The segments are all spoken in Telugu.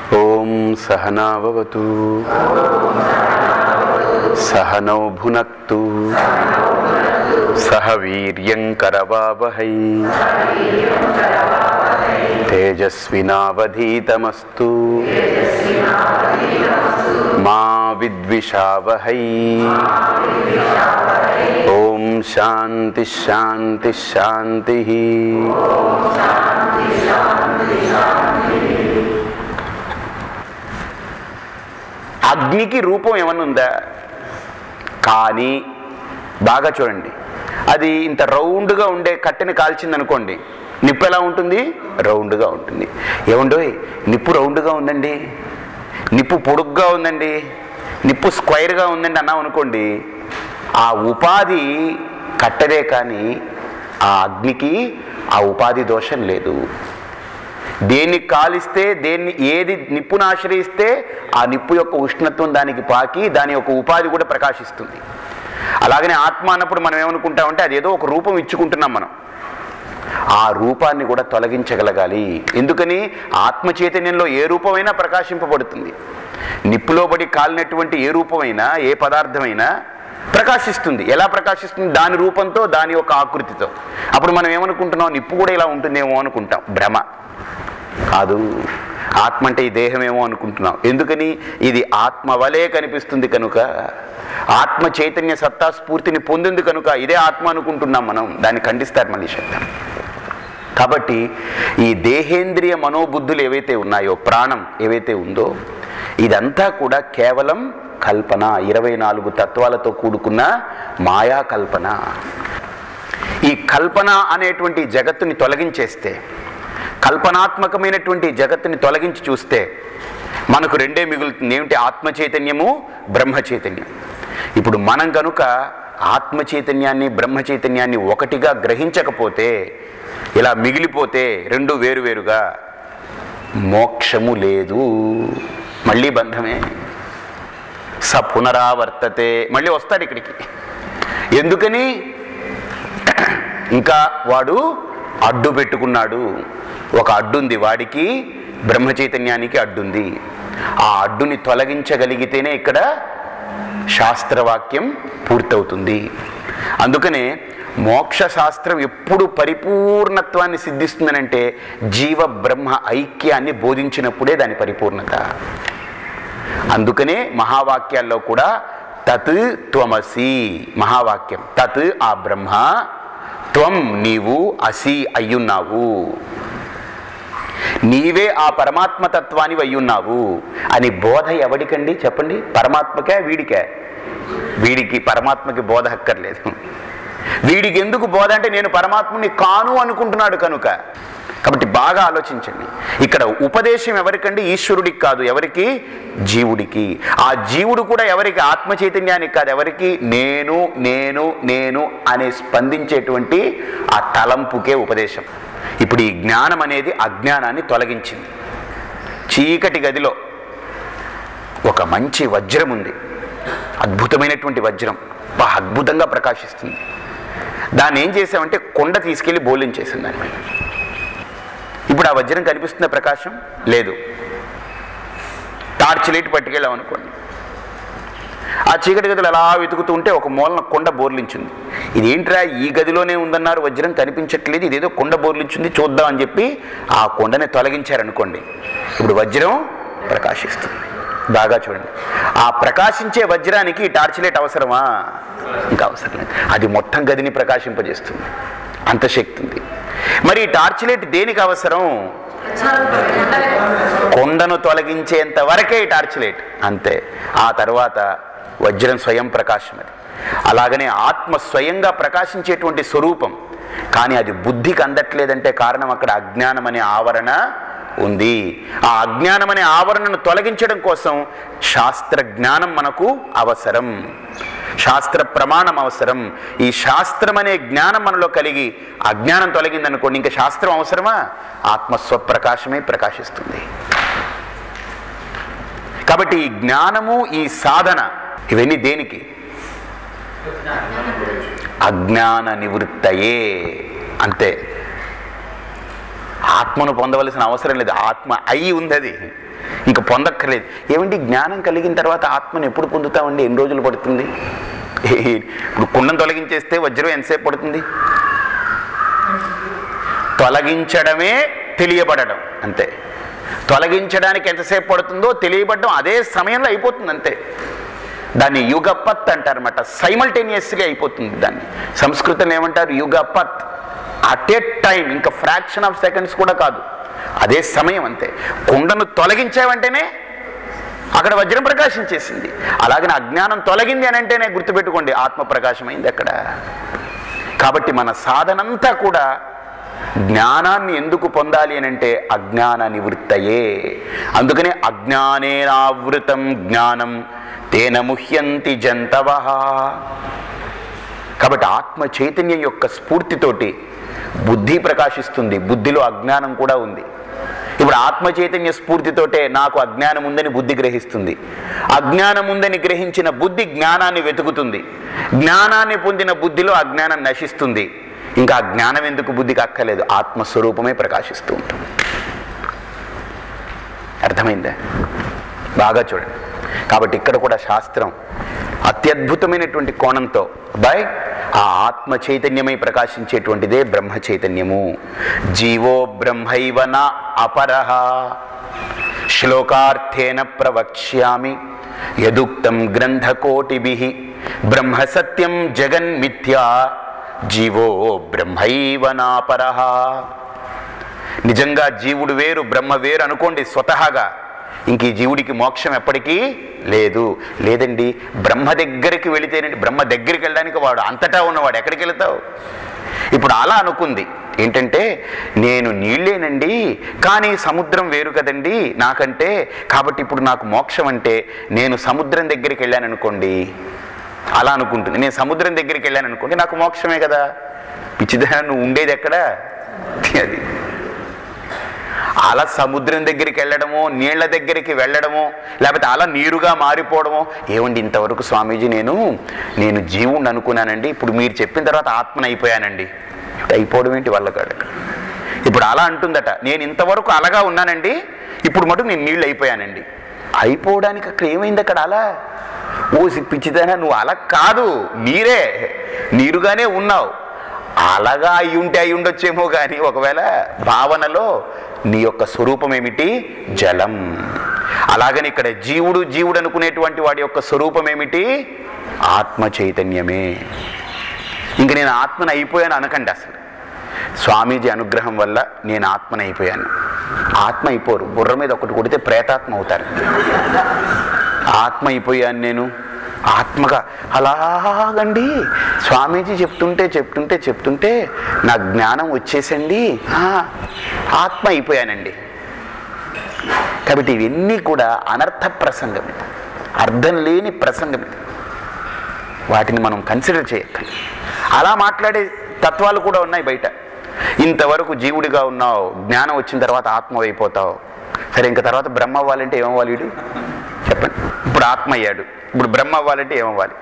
ఓం సహనావతు సహనౌ భునక్తు సహ వీర్యంకరవావహై తేజస్వినావధీతమస్తు మా విద్విషావహై ఓం శాంతి శాంతి శాంతి అగ్నికి రూపం ఏమన్నా ఉందా కానీ బాగా చూడండి అది ఇంత రౌండ్గా ఉండే కట్టెని కాల్చింది అనుకోండి నిప్పు ఎలా ఉంటుంది రౌండ్గా ఉంటుంది ఏమండోయ్ నిప్పు రౌండ్గా ఉందండి నిప్పు పొడుగ్గా ఉందండి నిప్పు స్క్వైర్గా ఉందండి అన్నాం అనుకోండి ఆ ఉపాధి కట్టెదే కానీ ఆ అగ్నికి ఆ ఉపాధి దోషం లేదు దేన్ని కాలిస్తే దేన్ని ఏది నిప్పును ఆశ్రయిస్తే ఆ నిప్పు యొక్క ఉష్ణత్వం దానికి పాకి దాని యొక్క ఉపాధి కూడా ప్రకాశిస్తుంది అలాగనే ఆత్మ అన్నప్పుడు మనం ఏమనుకుంటామంటే అది ఏదో ఒక రూపం ఇచ్చుకుంటున్నాం మనం ఆ రూపాన్ని కూడా తొలగించగలగాలి ఎందుకని ఆత్మ చైతన్యంలో ఏ రూపమైనా ప్రకాశింపబడుతుంది నిప్పులో పడి కాలినటువంటి ఏ రూపమైనా ఏ పదార్థమైనా ప్రకాశిస్తుంది ఎలా ప్రకాశిస్తుంది దాని రూపంతో దాని యొక్క ఆకృతితో అప్పుడు మనం ఏమనుకుంటున్నాం నిప్పు కూడా ఇలా ఉంటుందేమో అనుకుంటాం భ్రమ కాదు ఆత్మ అంటే ఈ దేహమేమో అనుకుంటున్నాం ఎందుకని ఇది ఆత్మ వలే కనిపిస్తుంది కనుక ఆత్మ చైతన్య సత్తా స్ఫూర్తిని పొందింది కనుక ఇదే ఆత్మ అనుకుంటున్నాం మనం దాన్ని ఖండిస్తారు మళ్ళీ శబ్దం కాబట్టి ఈ దేహేంద్రియ మనోబుద్ధులు ఏవైతే ఉన్నాయో ప్రాణం ఏవైతే ఉందో ఇదంతా కూడా కేవలం కల్పన ఇరవై నాలుగు తత్వాలతో కూడుకున్న మాయా కల్పన ఈ కల్పన అనేటువంటి జగత్తుని తొలగించేస్తే కల్పనాత్మకమైనటువంటి జగత్తుని తొలగించి చూస్తే మనకు రెండే మిగులుతుంది ఏమిటి ఆత్మ చైతన్యము బ్రహ్మ చైతన్యం ఇప్పుడు మనం కనుక ఆత్మ చైతన్యాన్ని బ్రహ్మ చైతన్యాన్ని ఒకటిగా గ్రహించకపోతే ఇలా మిగిలిపోతే రెండు వేరువేరుగా మోక్షము లేదు మళ్ళీ బంధమే స పునరావర్తతే మళ్ళీ వస్తాడు ఇక్కడికి ఎందుకని ఇంకా వాడు అడ్డు పెట్టుకున్నాడు ఒక అడ్డుంది వాడికి బ్రహ్మ చైతన్యానికి అడ్డుంది ఆ అడ్డుని తొలగించగలిగితేనే ఇక్కడ శాస్త్రవాక్యం పూర్తవుతుంది అందుకనే మోక్ష శాస్త్రం ఎప్పుడు పరిపూర్ణత్వాన్ని సిద్ధిస్తుందనంటే జీవ బ్రహ్మ ఐక్యాన్ని బోధించినప్పుడే దాని పరిపూర్ణత అందుకనే మహావాక్యాల్లో కూడా తత్ త్వమసి మహావాక్యం తత్ ఆ బ్రహ్మ త్వం నీవు అసి అయ్యున్నావు నీవే ఆ పరమాత్మ తత్వాన్ని అయ్యున్నావు అని బోధ ఎవడికండి చెప్పండి పరమాత్మకే వీడికే వీడికి పరమాత్మకి బోధ అక్కర్లేదు వీడికి ఎందుకు బోధ అంటే నేను పరమాత్మని కాను అనుకుంటున్నాడు కనుక కాబట్టి బాగా ఆలోచించండి ఇక్కడ ఉపదేశం ఎవరికండి ఈశ్వరుడికి కాదు ఎవరికి జీవుడికి ఆ జీవుడు కూడా ఎవరికి ఆత్మ చైతన్యానికి కాదు ఎవరికి నేను నేను నేను అనే స్పందించేటువంటి ఆ తలంపుకే ఉపదేశం ఇప్పుడు ఈ జ్ఞానం అనేది అజ్ఞానాన్ని తొలగించింది చీకటి గదిలో ఒక మంచి వజ్రం ఉంది అద్భుతమైనటువంటి వజ్రం బాగా అద్భుతంగా ప్రకాశిస్తుంది దాన్ని ఏం చేసామంటే కొండ తీసుకెళ్ళి బోలించేసింది దాని మీద ఇప్పుడు ఆ వజ్రం కనిపిస్తున్న ప్రకాశం లేదు టార్చ్ లైట్ పట్టుకెళ్ళాం అనుకోండి ఆ చీకటి గదిలో అలా వెతుకుతూ ఉంటే ఒక మూలన కొండ బోర్లించింది ఇదేంట్రా ఈ గదిలోనే ఉందన్నారు వజ్రం కనిపించట్లేదు ఇదేదో కొండ బోర్లించింది చూద్దాం అని చెప్పి ఆ కొండని తొలగించారనుకోండి ఇప్పుడు వజ్రం ప్రకాశిస్తుంది బాగా చూడండి ఆ ప్రకాశించే వజ్రానికి ఈ టార్చ్ లైట్ అవసరమా ఇంకా అవసరం లేదు అది మొత్తం గదిని ప్రకాశింపజేస్తుంది అంత శక్తి ఉంది మరి ఈ టార్చ్ లైట్ దేనికి అవసరం కొండను తొలగించేంత వరకే ఈ టార్చ్ లైట్ అంతే ఆ తర్వాత వజ్రం స్వయం ప్రకాశం అది అలాగనే ఆత్మ స్వయంగా ప్రకాశించేటువంటి స్వరూపం కానీ అది బుద్ధికి అందట్లేదంటే కారణం అక్కడ అజ్ఞానం అనే ఆవరణ ఉంది ఆ అజ్ఞానం అనే ఆవరణను తొలగించడం కోసం శాస్త్ర జ్ఞానం మనకు అవసరం శాస్త్ర ప్రమాణం అవసరం ఈ శాస్త్రం అనే జ్ఞానం మనలో కలిగి అజ్ఞానం తొలగిందనుకోండి ఇంకా శాస్త్రం అవసరమా ఆత్మ స్వప్రకాశమే ప్రకాశిస్తుంది కాబట్టి ఈ జ్ఞానము ఈ సాధన ఇవన్నీ దేనికి అజ్ఞాన నివృత్తయే అంతే ఆత్మను పొందవలసిన అవసరం లేదు ఆత్మ అయి ఉంది అది ఇంకా పొందక్కర్లేదు ఏమండి జ్ఞానం కలిగిన తర్వాత ఆత్మను ఎప్పుడు పొందుతామండి ఎన్ని రోజులు పడుతుంది ఏ- ఇప్పుడు కుండను తొలగించేస్తే వజ్రం ఎంతసేపు పడుతుంది తొలగించడమే తెలియబడడం అంతే తొలగించడానికి ఎంతసేపు పడుతుందో తెలియబడడం అదే సమయంలో అయిపోతుంది అంతే దాన్ని యుగపత్ అంటారన్నమాట సైమల్టేనియస్గా అయిపోతుంది దాన్ని సంస్కృతంలో ఏమంటారు యుగపత్ అట్ ఏ టైం ఇంకా ఫ్రాక్షన్ ఆఫ్ సెకండ్స్ కూడా కాదు అదే సమయం అంతే కుండను తొలగించావంటేనే అక్కడ వజ్రం ప్రకాశించేసింది అలాగే అజ్ఞానం తొలగింది అని అంటేనే గుర్తుపెట్టుకోండి ఆత్మ ప్రకాశమైంది అక్కడ కాబట్టి మన సాధనంతా కూడా జ్ఞానాన్ని ఎందుకు పొందాలి అని అంటే అజ్ఞాన నివృత్తయే అందుకనే అజ్ఞానేనావృతం జ్ఞానం తేన ముహ్యంతి జంతవ కాబట్టి ఆత్మ చైతన్యం యొక్క స్ఫూర్తితోటి బుద్ధి ప్రకాశిస్తుంది బుద్ధిలో అజ్ఞానం కూడా ఉంది ఇప్పుడు ఆత్మ చైతన్య స్ఫూర్తితోటే నాకు అజ్ఞానం ఉందని బుద్ధి గ్రహిస్తుంది అజ్ఞానం ఉందని గ్రహించిన బుద్ధి జ్ఞానాన్ని వెతుకుతుంది జ్ఞానాన్ని పొందిన బుద్ధిలో అజ్ఞానం నశిస్తుంది ఇంకా ఆ జ్ఞానం ఎందుకు బుద్ధికి అక్కర్లేదు ఆత్మస్వరూపమే ప్రకాశిస్తూ ఉంటుంది అర్థమైందా బాగా చూడండి కాబట్టి ఇక్కడ కూడా శాస్త్రం అత్యద్భుతమైనటువంటి కోణంతో బాయ్ ఆ ఆత్మ చైతన్యమై ప్రకాశించేటువంటిదే బ్రహ్మ చైతన్యము జీవో బ్రహ్మైవ నా అపరహ శ్లోకార్థేన ప్రవక్ష్యామి యదుక్తం గ్రంథకోటిభి బ్రహ్మ సత్యం జగన్మిథ్యా జీవో బ్రహ్మైవ నాపరహ నిజంగా జీవుడు వేరు బ్రహ్మ వేరు అనుకోండి స్వతహాగా ఇంక ఈ జీవుడికి మోక్షం ఎప్పటికీ లేదు లేదండి బ్రహ్మ దగ్గరికి వెళితేనండి బ్రహ్మ దగ్గరికి వెళ్ళడానికి వాడు అంతటా ఉన్నవాడు ఎక్కడికి వెళతావు ఇప్పుడు అలా అనుకుంది ఏంటంటే నేను నీళ్ళేనండి కానీ సముద్రం వేరు కదండి నాకంటే కాబట్టి ఇప్పుడు నాకు మోక్షం అంటే నేను సముద్రం దగ్గరికి వెళ్ళాను అనుకోండి అలా అనుకుంటుంది నేను సముద్రం దగ్గరికి వెళ్ళాను అనుకోండి నాకు మోక్షమే కదా పిచ్చిదా నువ్వు ఉండేది ఎక్కడ అది అలా సముద్రం దగ్గరికి వెళ్ళడమో నీళ్ల దగ్గరికి వెళ్ళడమో లేకపోతే అలా నీరుగా మారిపోవడమో ఏమండి ఇంతవరకు స్వామీజీ నేను నేను జీవుణ్ణి అనుకున్నానండి ఇప్పుడు మీరు చెప్పిన తర్వాత ఆత్మను అయిపోయానండి అయిపోవడం ఏంటి వాళ్ళ కాడక ఇప్పుడు అలా అంటుందట నేను ఇంతవరకు అలాగా ఉన్నానండి ఇప్పుడు మటు నేను నీళ్ళు అయిపోయానండి అయిపోవడానికి అక్కడ ఏమైంది అక్కడ అలా ఓ పిచ్చిదానా నువ్వు అలా కాదు నీరే నీరుగానే ఉన్నావు అలాగా అయి ఉంటే అయి ఉండొచ్చేమో కానీ ఒకవేళ భావనలో నీ యొక్క స్వరూపం ఏమిటి జలం అలాగని ఇక్కడ జీవుడు జీవుడు అనుకునేటువంటి వాడి యొక్క స్వరూపం ఏమిటి ఆత్మ చైతన్యమే ఇంక నేను ఆత్మను అయిపోయాను అనకండి అసలు స్వామీజీ అనుగ్రహం వల్ల నేను ఆత్మను అయిపోయాను ఆత్మ అయిపోరు బుర్ర మీద ఒకటి కొడితే ప్రేతాత్మ అవుతారు ఆత్మ అయిపోయాను నేను ఆత్మగా అలాగండి స్వామీజీ చెప్తుంటే చెప్తుంటే చెప్తుంటే నా జ్ఞానం వచ్చేసండి ఆ, ఆత్మ అయిపోయానండి కాబట్టి ఇవన్నీ కూడా అనర్థ ప్రసంగం ఇది. అర్థం లేని ప్రసంగం ఇది వాటిని మనం కన్సిడర్ చేయక్కర్లేదు అలా మాట్లాడే తత్వాలు కూడా ఉన్నాయి బయట ఇంతవరకు జీవుడిగా ఉన్నావు జ్ఞానం వచ్చిన తర్వాత ఆత్మ అయిపోతావు సరే ఇంక తర్వాత బ్రహ్మ అవ్వాలంటే ఏమవ్వాలి వీడు చెప్పండి ఇప్పుడు ఆత్మ అయ్యాడు ఇప్పుడు బ్రహ్మ అవ్వాలంటే ఏమవ్వాలి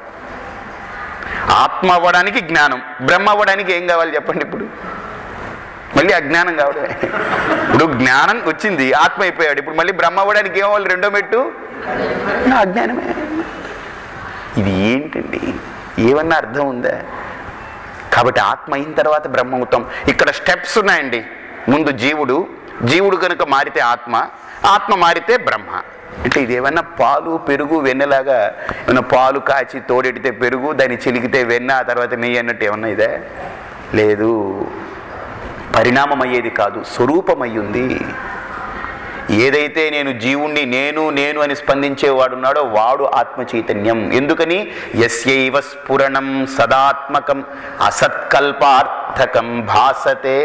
ఆత్మ అవ్వడానికి జ్ఞానం బ్రహ్మ అవ్వడానికి ఏం కావాలి చెప్పండి ఇప్పుడు మళ్ళీ అజ్ఞానం కావడమే ఇప్పుడు జ్ఞానం వచ్చింది ఆత్మ అయిపోయాడు ఇప్పుడు మళ్ళీ బ్రహ్మ అవ్వడానికి ఏమవ్వాలి రెండో మెట్టు నా అజ్ఞానమే ఇది ఏంటండి ఏమన్నా అర్థం ఉందా కాబట్టి ఆత్మ అయిన తర్వాత బ్రహ్మ అవుతాం ఇక్కడ స్టెప్స్ ఉన్నాయండి ముందు జీవుడు జీవుడు కనుక మారితే ఆత్మ ఆత్మ మారితే బ్రహ్మ అంటే ఇది ఏమన్నా పాలు పెరుగు వెన్నెలాగా ఏమన్నా పాలు కాచి తోడెడితే పెరుగు దాన్ని చిలికితే వెన్న ఆ తర్వాత నెయ్యి అన్నట్టు ఏమన్నా ఇదే లేదు పరిణామం అయ్యేది కాదు స్వరూపమై ఉంది ఏదైతే నేను జీవుణ్ణి నేను నేను అని స్పందించేవాడున్నాడో వాడు ఆత్మ చైతన్యం ఎందుకని యస్యైవ స్ఫురణం సదాత్మకం అసత్కల్పార్థకం భాసతే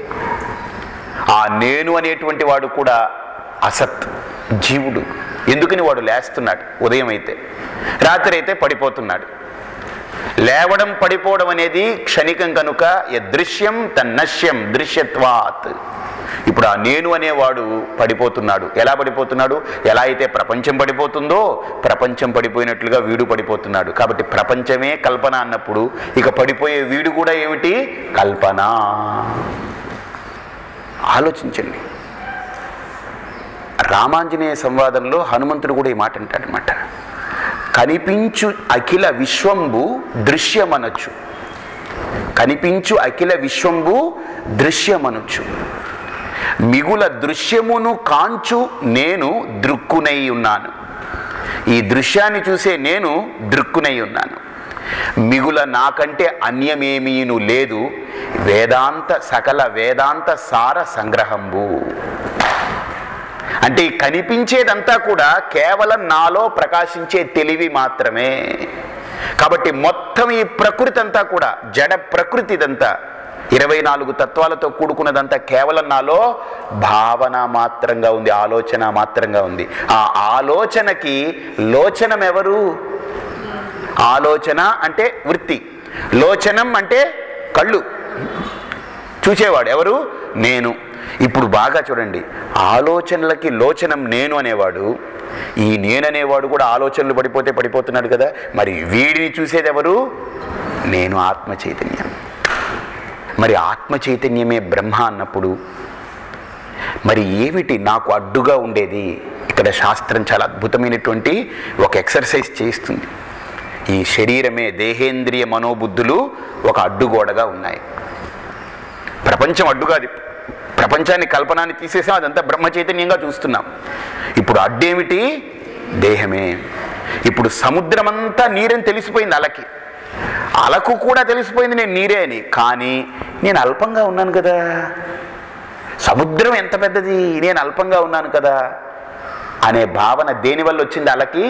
ఆ నేను అనేటువంటి వాడు కూడా అసత్ జీవుడు ఎందుకని వాడు లేస్తున్నాడు ఉదయం అయితే రాత్రి అయితే పడిపోతున్నాడు లేవడం పడిపోవడం అనేది క్షణికం కనుక యదృశ్యం తన్నశ్యం దృశ్యత్వాత్ ఇప్పుడు ఆ నేను అనేవాడు పడిపోతున్నాడు ఎలా పడిపోతున్నాడు ఎలా అయితే ప్రపంచం పడిపోతుందో ప్రపంచం పడిపోయినట్లుగా వీడు పడిపోతున్నాడు కాబట్టి ప్రపంచమే కల్పన అన్నప్పుడు ఇక పడిపోయే వీడు కూడా ఏమిటి కల్పన రామాంజనేయ సంవాదంలో హనుమంతుడు కూడా ఈ మాట అంటాడనమాట కనిపించు అఖిల విశ్వంబు దృశ్యమనొచ్చు కనిపించు అఖిల విశ్వంబు దృశ్యమనుచు మిగుల దృశ్యమును కాంచు నేను దృక్కునై ఉన్నాను ఈ దృశ్యాన్ని చూసే నేను దృక్కునై ఉన్నాను మిగుల నాకంటే అన్యమేమీను లేదు వేదాంత సకల వేదాంత సార సంగ్రహంబు అంటే ఈ కనిపించేదంతా కూడా కేవలం నాలో ప్రకాశించే తెలివి మాత్రమే కాబట్టి మొత్తం ఈ ప్రకృతి అంతా కూడా జడ ప్రకృతి ఇదంతా ఇరవై నాలుగు తత్వాలతో కూడుకున్నదంతా కేవలం నాలో భావన మాత్రంగా ఉంది ఆలోచన మాత్రంగా ఉంది ఆ ఆలోచనకి లోచనం ఎవరు ఆలోచన అంటే వృత్తి లోచనం అంటే కళ్ళు చూసేవాడు ఎవరు నేను ఇప్పుడు బాగా చూడండి ఆలోచనలకి లోచనం నేను అనేవాడు ఈ నేను అనేవాడు కూడా ఆలోచనలు పడిపోతే పడిపోతున్నాడు కదా మరి వీడిని చూసేది ఎవరు నేను ఆత్మ చైతన్యం మరి ఆత్మ చైతన్యమే బ్రహ్మ అన్నప్పుడు మరి ఏమిటి నాకు అడ్డుగా ఉండేది ఇక్కడ శాస్త్రం చాలా అద్భుతమైనటువంటి ఒక ఎక్సర్సైజ్ చేస్తుంది ఈ శరీరమే దేహేంద్రియ మనోబుద్ధులు ఒక అడ్డుగోడగా ఉన్నాయి ప్రపంచం అడ్డుగాది ప్రపంచాన్ని కల్పనాన్ని తీసేసాం అదంతా బ్రహ్మ చైతన్యంగా చూస్తున్నాం ఇప్పుడు అడ్డేమిటి దేహమే ఇప్పుడు సముద్రమంతా నీరని తెలిసిపోయింది అలకి అలకు కూడా తెలిసిపోయింది నేను నీరే అని కానీ నేను అల్పంగా ఉన్నాను కదా సముద్రం ఎంత పెద్దది నేను అల్పంగా ఉన్నాను కదా అనే భావన దేని వల్ల వచ్చింది అలకి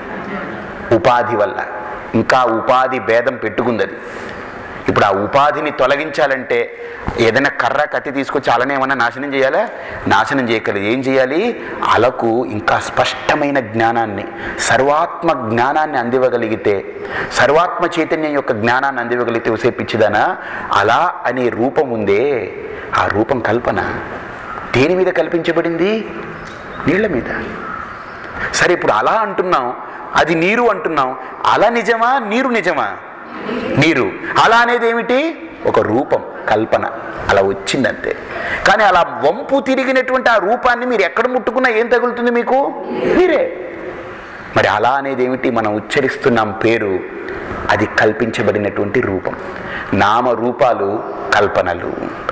ఉపాధి వల్ల ఇంకా ఉపాధి భేదం పెట్టుకుంది అది ఇప్పుడు ఆ ఉపాధిని తొలగించాలంటే ఏదైనా కర్ర కత్తి తీసుకొచ్చి అలనే ఏమన్నా నాశనం చేయాలా నాశనం చేయగలదు ఏం చేయాలి అలకు ఇంకా స్పష్టమైన జ్ఞానాన్ని సర్వాత్మ జ్ఞానాన్ని అందివ్వగలిగితే సర్వాత్మ చైతన్యం యొక్క జ్ఞానాన్ని అందివ్వగలిగితే ఉసే పిచ్చిదానా అలా అనే రూపం ఉందే ఆ రూపం కల్పన దేని మీద కల్పించబడింది నీళ్ల మీద సరే ఇప్పుడు అలా అంటున్నాం అది నీరు అంటున్నాం అలా నిజమా నీరు నిజమా నీరు అలా అనేది ఏమిటి ఒక రూపం కల్పన అలా వచ్చిందంతే కానీ అలా వంపు తిరిగినటువంటి ఆ రూపాన్ని మీరు ఎక్కడ ముట్టుకున్నా ఏం తగులుతుంది మీకు మీరే మరి అలా అనేది ఏమిటి మనం ఉచ్చరిస్తున్నాం పేరు అది కల్పించబడినటువంటి రూపం నామ రూపాలు కల్పనలు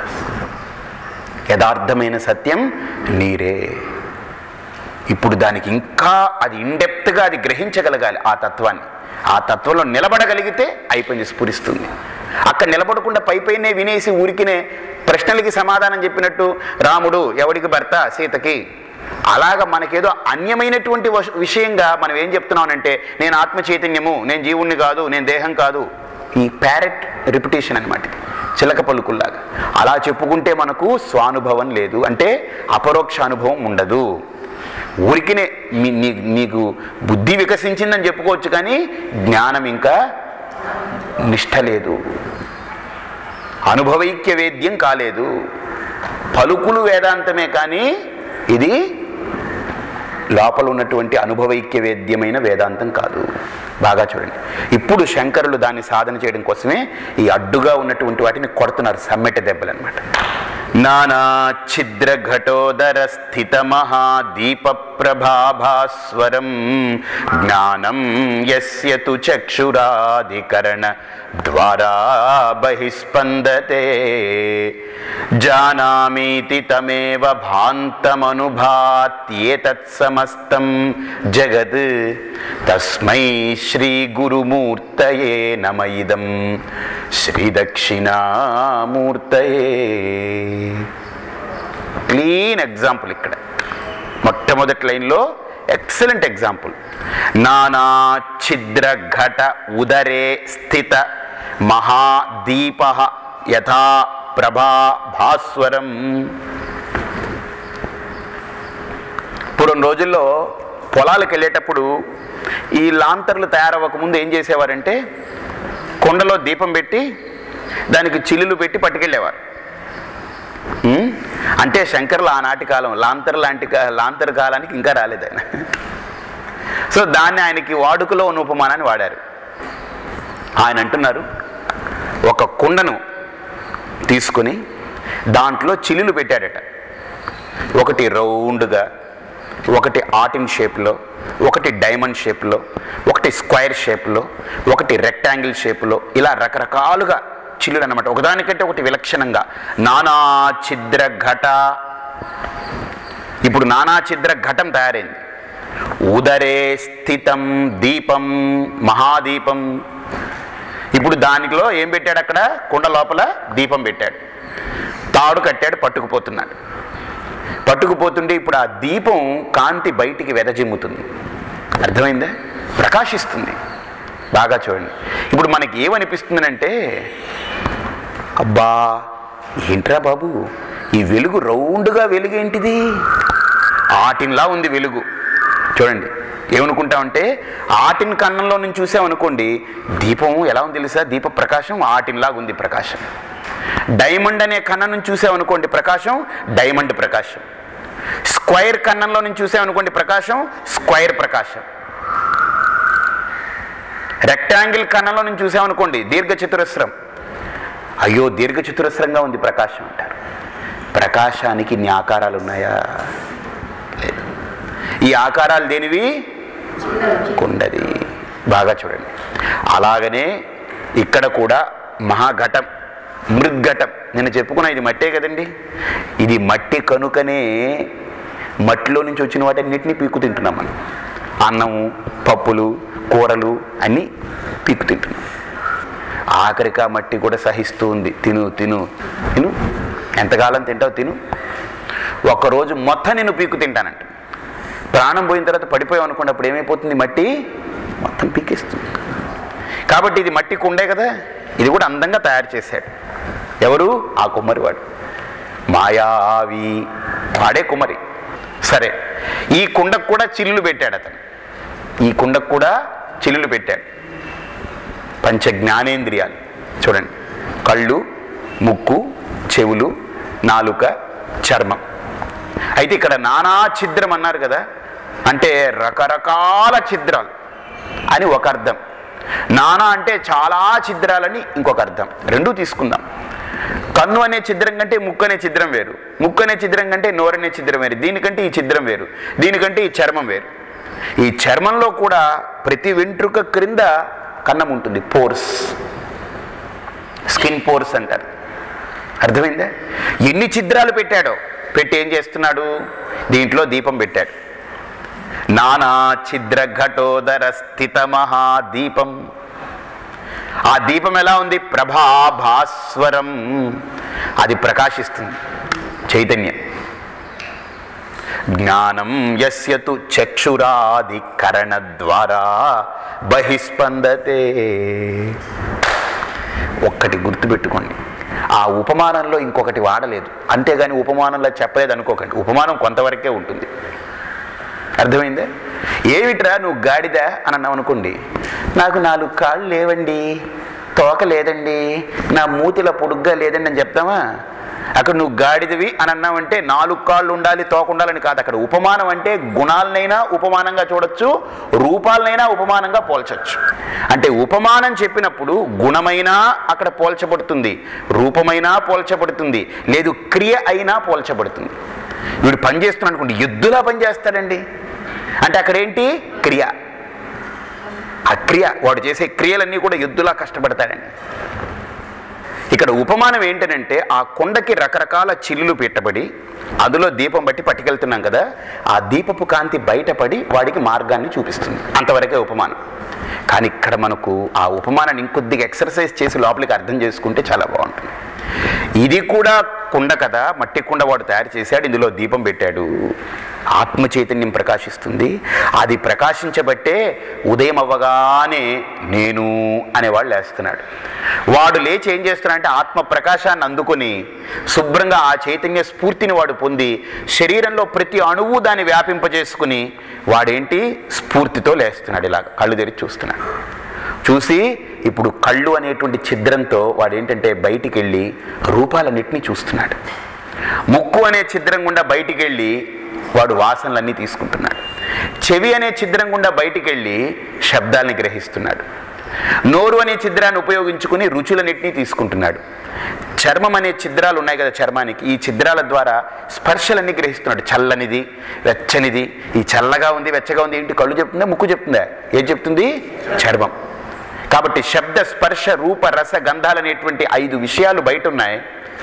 యథార్థమైన సత్యం నీరే ఇప్పుడు దానికి ఇంకా అది ఇండెప్త్గా అది గ్రహించగలగాలి ఆ తత్వాన్ని ఆ తత్వంలో నిలబడగలిగితే అయిపోయింది స్ఫురిస్తుంది అక్కడ నిలబడకుండా పై పైనే వినేసి ఊరికినే ప్రశ్నలకి సమాధానం చెప్పినట్టు రాముడు ఎవడికి భర్త సీతకి అలాగ మనకేదో అన్యమైనటువంటి వశ- విషయంగా మనం ఏం చెప్తున్నామనంటే నేను ఆత్మ చైతన్యము నేను జీవుణ్ణి కాదు నేను దేహం కాదు ఈ ప్యారెట్ రిపిటేషన్ అనమాట చిలక పలుకుల్లాగా అలా చెప్పుకుంటే మనకు స్వానుభవం లేదు అంటే అపరోక్ష అనుభవం ఉండదు ఊరికినే మీ నీ- నీకు బుద్ధి వికసించిందని చెప్పుకోవచ్చు కానీ జ్ఞానం ఇంకా నిష్ఠ లేదు అనుభవైక్య వేద్యం కాలేదు పలుకులు వేదాంతమే కానీ ఇది లోపల ఉన్నటువంటి అనుభవైక్య వేద్యమైన వేదాంతం కాదు బాగా చూడండి ఇప్పుడు శంకరులు దాన్ని సాధన చేయడం కోసమే ఈ అడ్డుగా ఉన్నటువంటి వాటిని కొడుతున్నారు సమ్మెట దెబ్బలు అనమాట నానా ఛిద్ర ఘటోదర స్థిత మహాదీప ప్రభాభాస్వరం జ్ఞానం యస్య తు చక్షురాధికరణ ద్వారా బహిస్పందతే జానామీతి తమేవ భాంతమనుభాత్యేతత్ సమస్తం జగత్ తస్మై శ్రీ గురుమూర్తయే నమ ఇదం శ్రీ దక్షిణామూర్తయే క్లీన్ ఎగ్జాంపుల్ ఇక్కడ మొట్టమొదటి లైన్లో ఎక్సలెంట్ ఎగ్జాంపుల్ నానా ఛిద్ర ఘట ఉదరే స్థిత మహాదీప యథా ప్రభా భాస్వరం పూర్వం రోజుల్లో పొలాలకు వెళ్ళేటప్పుడు ఈ లాంతర్లు తయారవ్వక ముందు ఏం చేసేవారంటే కొండలో దీపం పెట్టి దానికి చిల్లులు పెట్టి పట్టుకెళ్ళేవారు ఉమ్? అంటే శంకర్లు ఆనాటి కాలం లాంతర్ లాంటి కా- లాంతర్ కాలానికి ఇంకా రాలేదు ఆయన సో దాన్ని ఆయనకి వాడుకలో ఉన్న ఉపమానాన్ని వాడారు ఆయన అంటున్నారు ఒక కుండను తీసుకొని దాంట్లో చిల్లులు పెట్టాడట ఒకటి రౌండ్గా ఒకటి ఆటిన్ షేప్లో ఒకటి డైమండ్ షేప్లో ఒకటి స్క్వైర్ షేప్లో ఒకటి రెక్టాంగిల్ షేప్లో ఇలా రకరకాలుగా చిల్లులు అనమాట ఒకదానికంటే ఒకటి విలక్షణంగా నానా ఛిద్ర ఘట ఇప్పుడు నానా ఛిద్ర ఘటం తయారైంది ఉదరే స్థితం దీపం మహాదీపం ఇప్పుడు దానిలో ఏం పెట్టాడు అక్కడ కుండ లోపల దీపం పెట్టాడు తాడు కట్టాడు పట్టుకుపోతున్నాడు పట్టుకుపోతుంటే ఇప్పుడు ఆ దీపం కాంతి బయటికి వెదజిమ్ముతుంది అర్థమైందా ప్రకాశిస్తుంది బాగా చూడండి ఇప్పుడు మనకి ఏమనిపిస్తుందనంటే అబ్బా ఏంట్రా బాబు ఈ వెలుగు రౌండ్గా వెలుగేంటిది ఆటిన్లా ఉంది వెలుగు చూడండి ఏమనుకుంటామంటే ఆటిన్ కన్నంలో నుంచి చూసామనుకోండి దీపం ఎలా ఉంది తెలుసా దీప ప్రకాశం ఆటిన్లాగా ఉంది ప్రకాశం డైమండ్ అనే కన్నం నుంచి చూసామనుకోండి ప్రకాశం డైమండ్ ప్రకాశం స్క్వైర్ కన్నంలో నుంచి చూసామనుకోండి ప్రకాశం స్క్వైర్ ప్రకాశం రెక్టాంగిల్ కన్నంలో నుంచి చూసామనుకోండి దీర్ఘ చతురస్రం అయ్యో దీర్ఘ చతురస్రంగా ఉంది ప్రకాశం అంటారు ప్రకాశానికి ఇన్ని ఆకారాలు ఉన్నాయా లేదు ఈ ఆకారాలు దేనివి కుండది బాగా చూడండి అలాగనే ఇక్కడ కూడా మహాఘటం మృద్ఘటం నేను చెప్పుకున్నా ఇది మట్టే కదండి ఇది మట్టి కనుకనే మట్టిలో నుంచి వచ్చిన వాటన్నిటిని పీక్కు తింటున్నాం మనం అన్నము పప్పులు కూరలు అన్నీ పీక్కు తింటున్నాం ఆఖరికి ఆ మట్టి కూడా సహిస్తూ ఉంది తిను తిను తిను ఎంతకాలం తింటావు తిను ఒక్కరోజు మొత్తం నేను పీక్కు తింటానంట ప్రాణం పోయిన తర్వాత పడిపోయాం అనుకోండి అప్పుడు ఏమైపోతుంది మట్టి మొత్తం పీకేస్తుంది కాబట్టి ఇది మట్టి కుండే కదా ఇది కూడా అందంగా తయారు చేశాడు ఎవరు ఆ కుమ్మరివాడు మాయావి వాడే కుమ్మరి సరే ఈ కుండకు కూడా చిల్లులు పెట్టాడు అతను ఈ కుండకు కూడా చిల్లులు పెట్టాడు పంచ జ్ఞానేంద్రియాలు చూడండి కళ్ళు ముక్కు చెవులు నాలుక చర్మం అయితే ఇక్కడ నానా ఛిద్రం అన్నారు కదా అంటే రకరకాల ఛిద్రాలు అని ఒక అర్థం నానా అంటే చాలా ఛిద్రాలని ఇంకొక అర్థం రెండూ తీసుకుందాం కన్ను అనే ఛిద్రం కంటే ముక్కు అనే ఛిద్రం వేరు ముక్కు అనే ఛిద్రం కంటే నోరు అనే ఛిద్రం వేరు దీనికంటే ఈ ఛిద్రం వేరు దీనికంటే ఈ చర్మం వేరు ఈ చర్మంలో కూడా ప్రతి వెంట్రుక క్రింద కన్నం ఉంటుంది పోర్స్ స్కిన్ పోర్స్ అంటారు అర్థమైందా ఎన్ని ఛిద్రాలు పెట్టాడో పెట్టి ఏం చేస్తున్నాడు దీంట్లో దీపం పెట్టాడు నానా ఛిద్ర ఘటోదర స్థిత మహాదీపం ఆ దీపం ఎలా ఉంది ప్రభాభాస్వరం అది ప్రకాశిస్తుంది చైతన్యం జ్ఞానం యస్యతు చక్షురాది కరణ ద్వారా బహిస్పందతే ఒక్కటి గుర్తుపెట్టుకోండి ఆ ఉపమానంలో ఇంకొకటి వాడలేదు అంతేగాని ఉపమానంలో చెప్పలేదు అనుకోకండి ఉపమానం కొంతవరకే ఉంటుంది అర్థమైందే ఏమిట్రా నువ్వు గాడిద అని అన్నావు అనుకోండి నాకు నాలుగు కాళ్ళు లేవండి తోక లేదండి నా మూతిల పొడుగ్గా లేదండి అని చెప్తామా అక్కడ నువ్వు గాడిదవి అని అన్నావంటే నాలుగు కాళ్ళు ఉండాలి తోక ఉండాలని కాదు అక్కడ ఉపమానం అంటే గుణాలనైనా ఉపమానంగా చూడొచ్చు రూపాలనైనా ఉపమానంగా పోల్చొచ్చు అంటే ఉపమానం చెప్పినప్పుడు గుణమైనా అక్కడ పోల్చబడుతుంది రూపమైనా పోల్చబడుతుంది లేదు క్రియ అయినా పోల్చబడుతుంది వీడు పని చేస్తున్నాడు అనుకోండి ఎద్దులా పని చేస్తాడండి అంటే అక్కడ ఏంటి క్రియ ఆ క్రియ వాడు చేసే క్రియలన్నీ కూడా ఎద్దులా కష్టపడతాడండి ఇక్కడ ఉపమానం ఏంటనంటే ఆ కొండకి రకరకాల చిల్లులు పెట్టబడి అందులో దీపం బట్టి పట్టుకెళ్తున్నాం కదా ఆ దీపపు కాంతి బయటపడి వాడికి మార్గాన్ని చూపిస్తుంది అంతవరకే ఉపమానం కానీ ఇక్కడ మనకు ఆ ఉపమానాన్ని ఇంకొద్దిగా ఎక్సర్సైజ్ చేసి లోపలికి అర్థం చేసుకుంటే చాలా బాగుంటుంది ఇది కూడా కుండ కదా మట్టి కుండ వాడు తయారు చేశాడు ఇందులో దీపం పెట్టాడు ఆత్మ చైతన్యం ప్రకాశిస్తుంది అది ప్రకాశించబట్టే ఉదయం అవ్వగానే నేను అనేవాడు లేస్తున్నాడు వాడు లేచి ఏం చేస్తున్నాడంటే ఆత్మ ప్రకాశాన్ని అందుకొని శుభ్రంగా ఆ చైతన్య స్ఫూర్తిని వాడు పొంది శరీరంలో ప్రతి అణువు దాన్ని వ్యాపింపజేసుకుని వాడేంటి స్ఫూర్తితో లేస్తున్నాడు ఇలా కళ్ళు తెరిచి చూస్తున్నాడు చూసి ఇప్పుడు కళ్ళు అనేటువంటి ఛిద్రంతో వాడు ఏంటంటే బయటికి వెళ్ళి రూపాలన్నింటినీ చూస్తున్నాడు ముక్కు అనే ఛిద్రం గుండా బయటికి వెళ్ళి వాడు వాసనలన్నీ తీసుకుంటున్నాడు చెవి అనే ఛిద్రం గుండా బయటికి వెళ్ళి శబ్దాల్ని గ్రహిస్తున్నాడు నోరు అనే ఛిద్రాన్ని ఉపయోగించుకుని రుచులన్నింటినీ తీసుకుంటున్నాడు చర్మం అనే ఛిద్రాలు ఉన్నాయి కదా చర్మానికి ఈ ఛిద్రాల ద్వారా స్పర్శలన్నీ గ్రహిస్తున్నాడు చల్లనిది వెచ్చనిది ఈ చల్లగా ఉంది వెచ్చగా ఉంది ఏంటి కళ్ళు చెప్తుందా ముక్కు చెప్తుందా ఏం చెప్తుంది చర్మం కాబట్టి శబ్ద స్పర్శ రూప రస గంధాలు అనేటువంటి ఐదు విషయాలు బయట ఉన్నాయి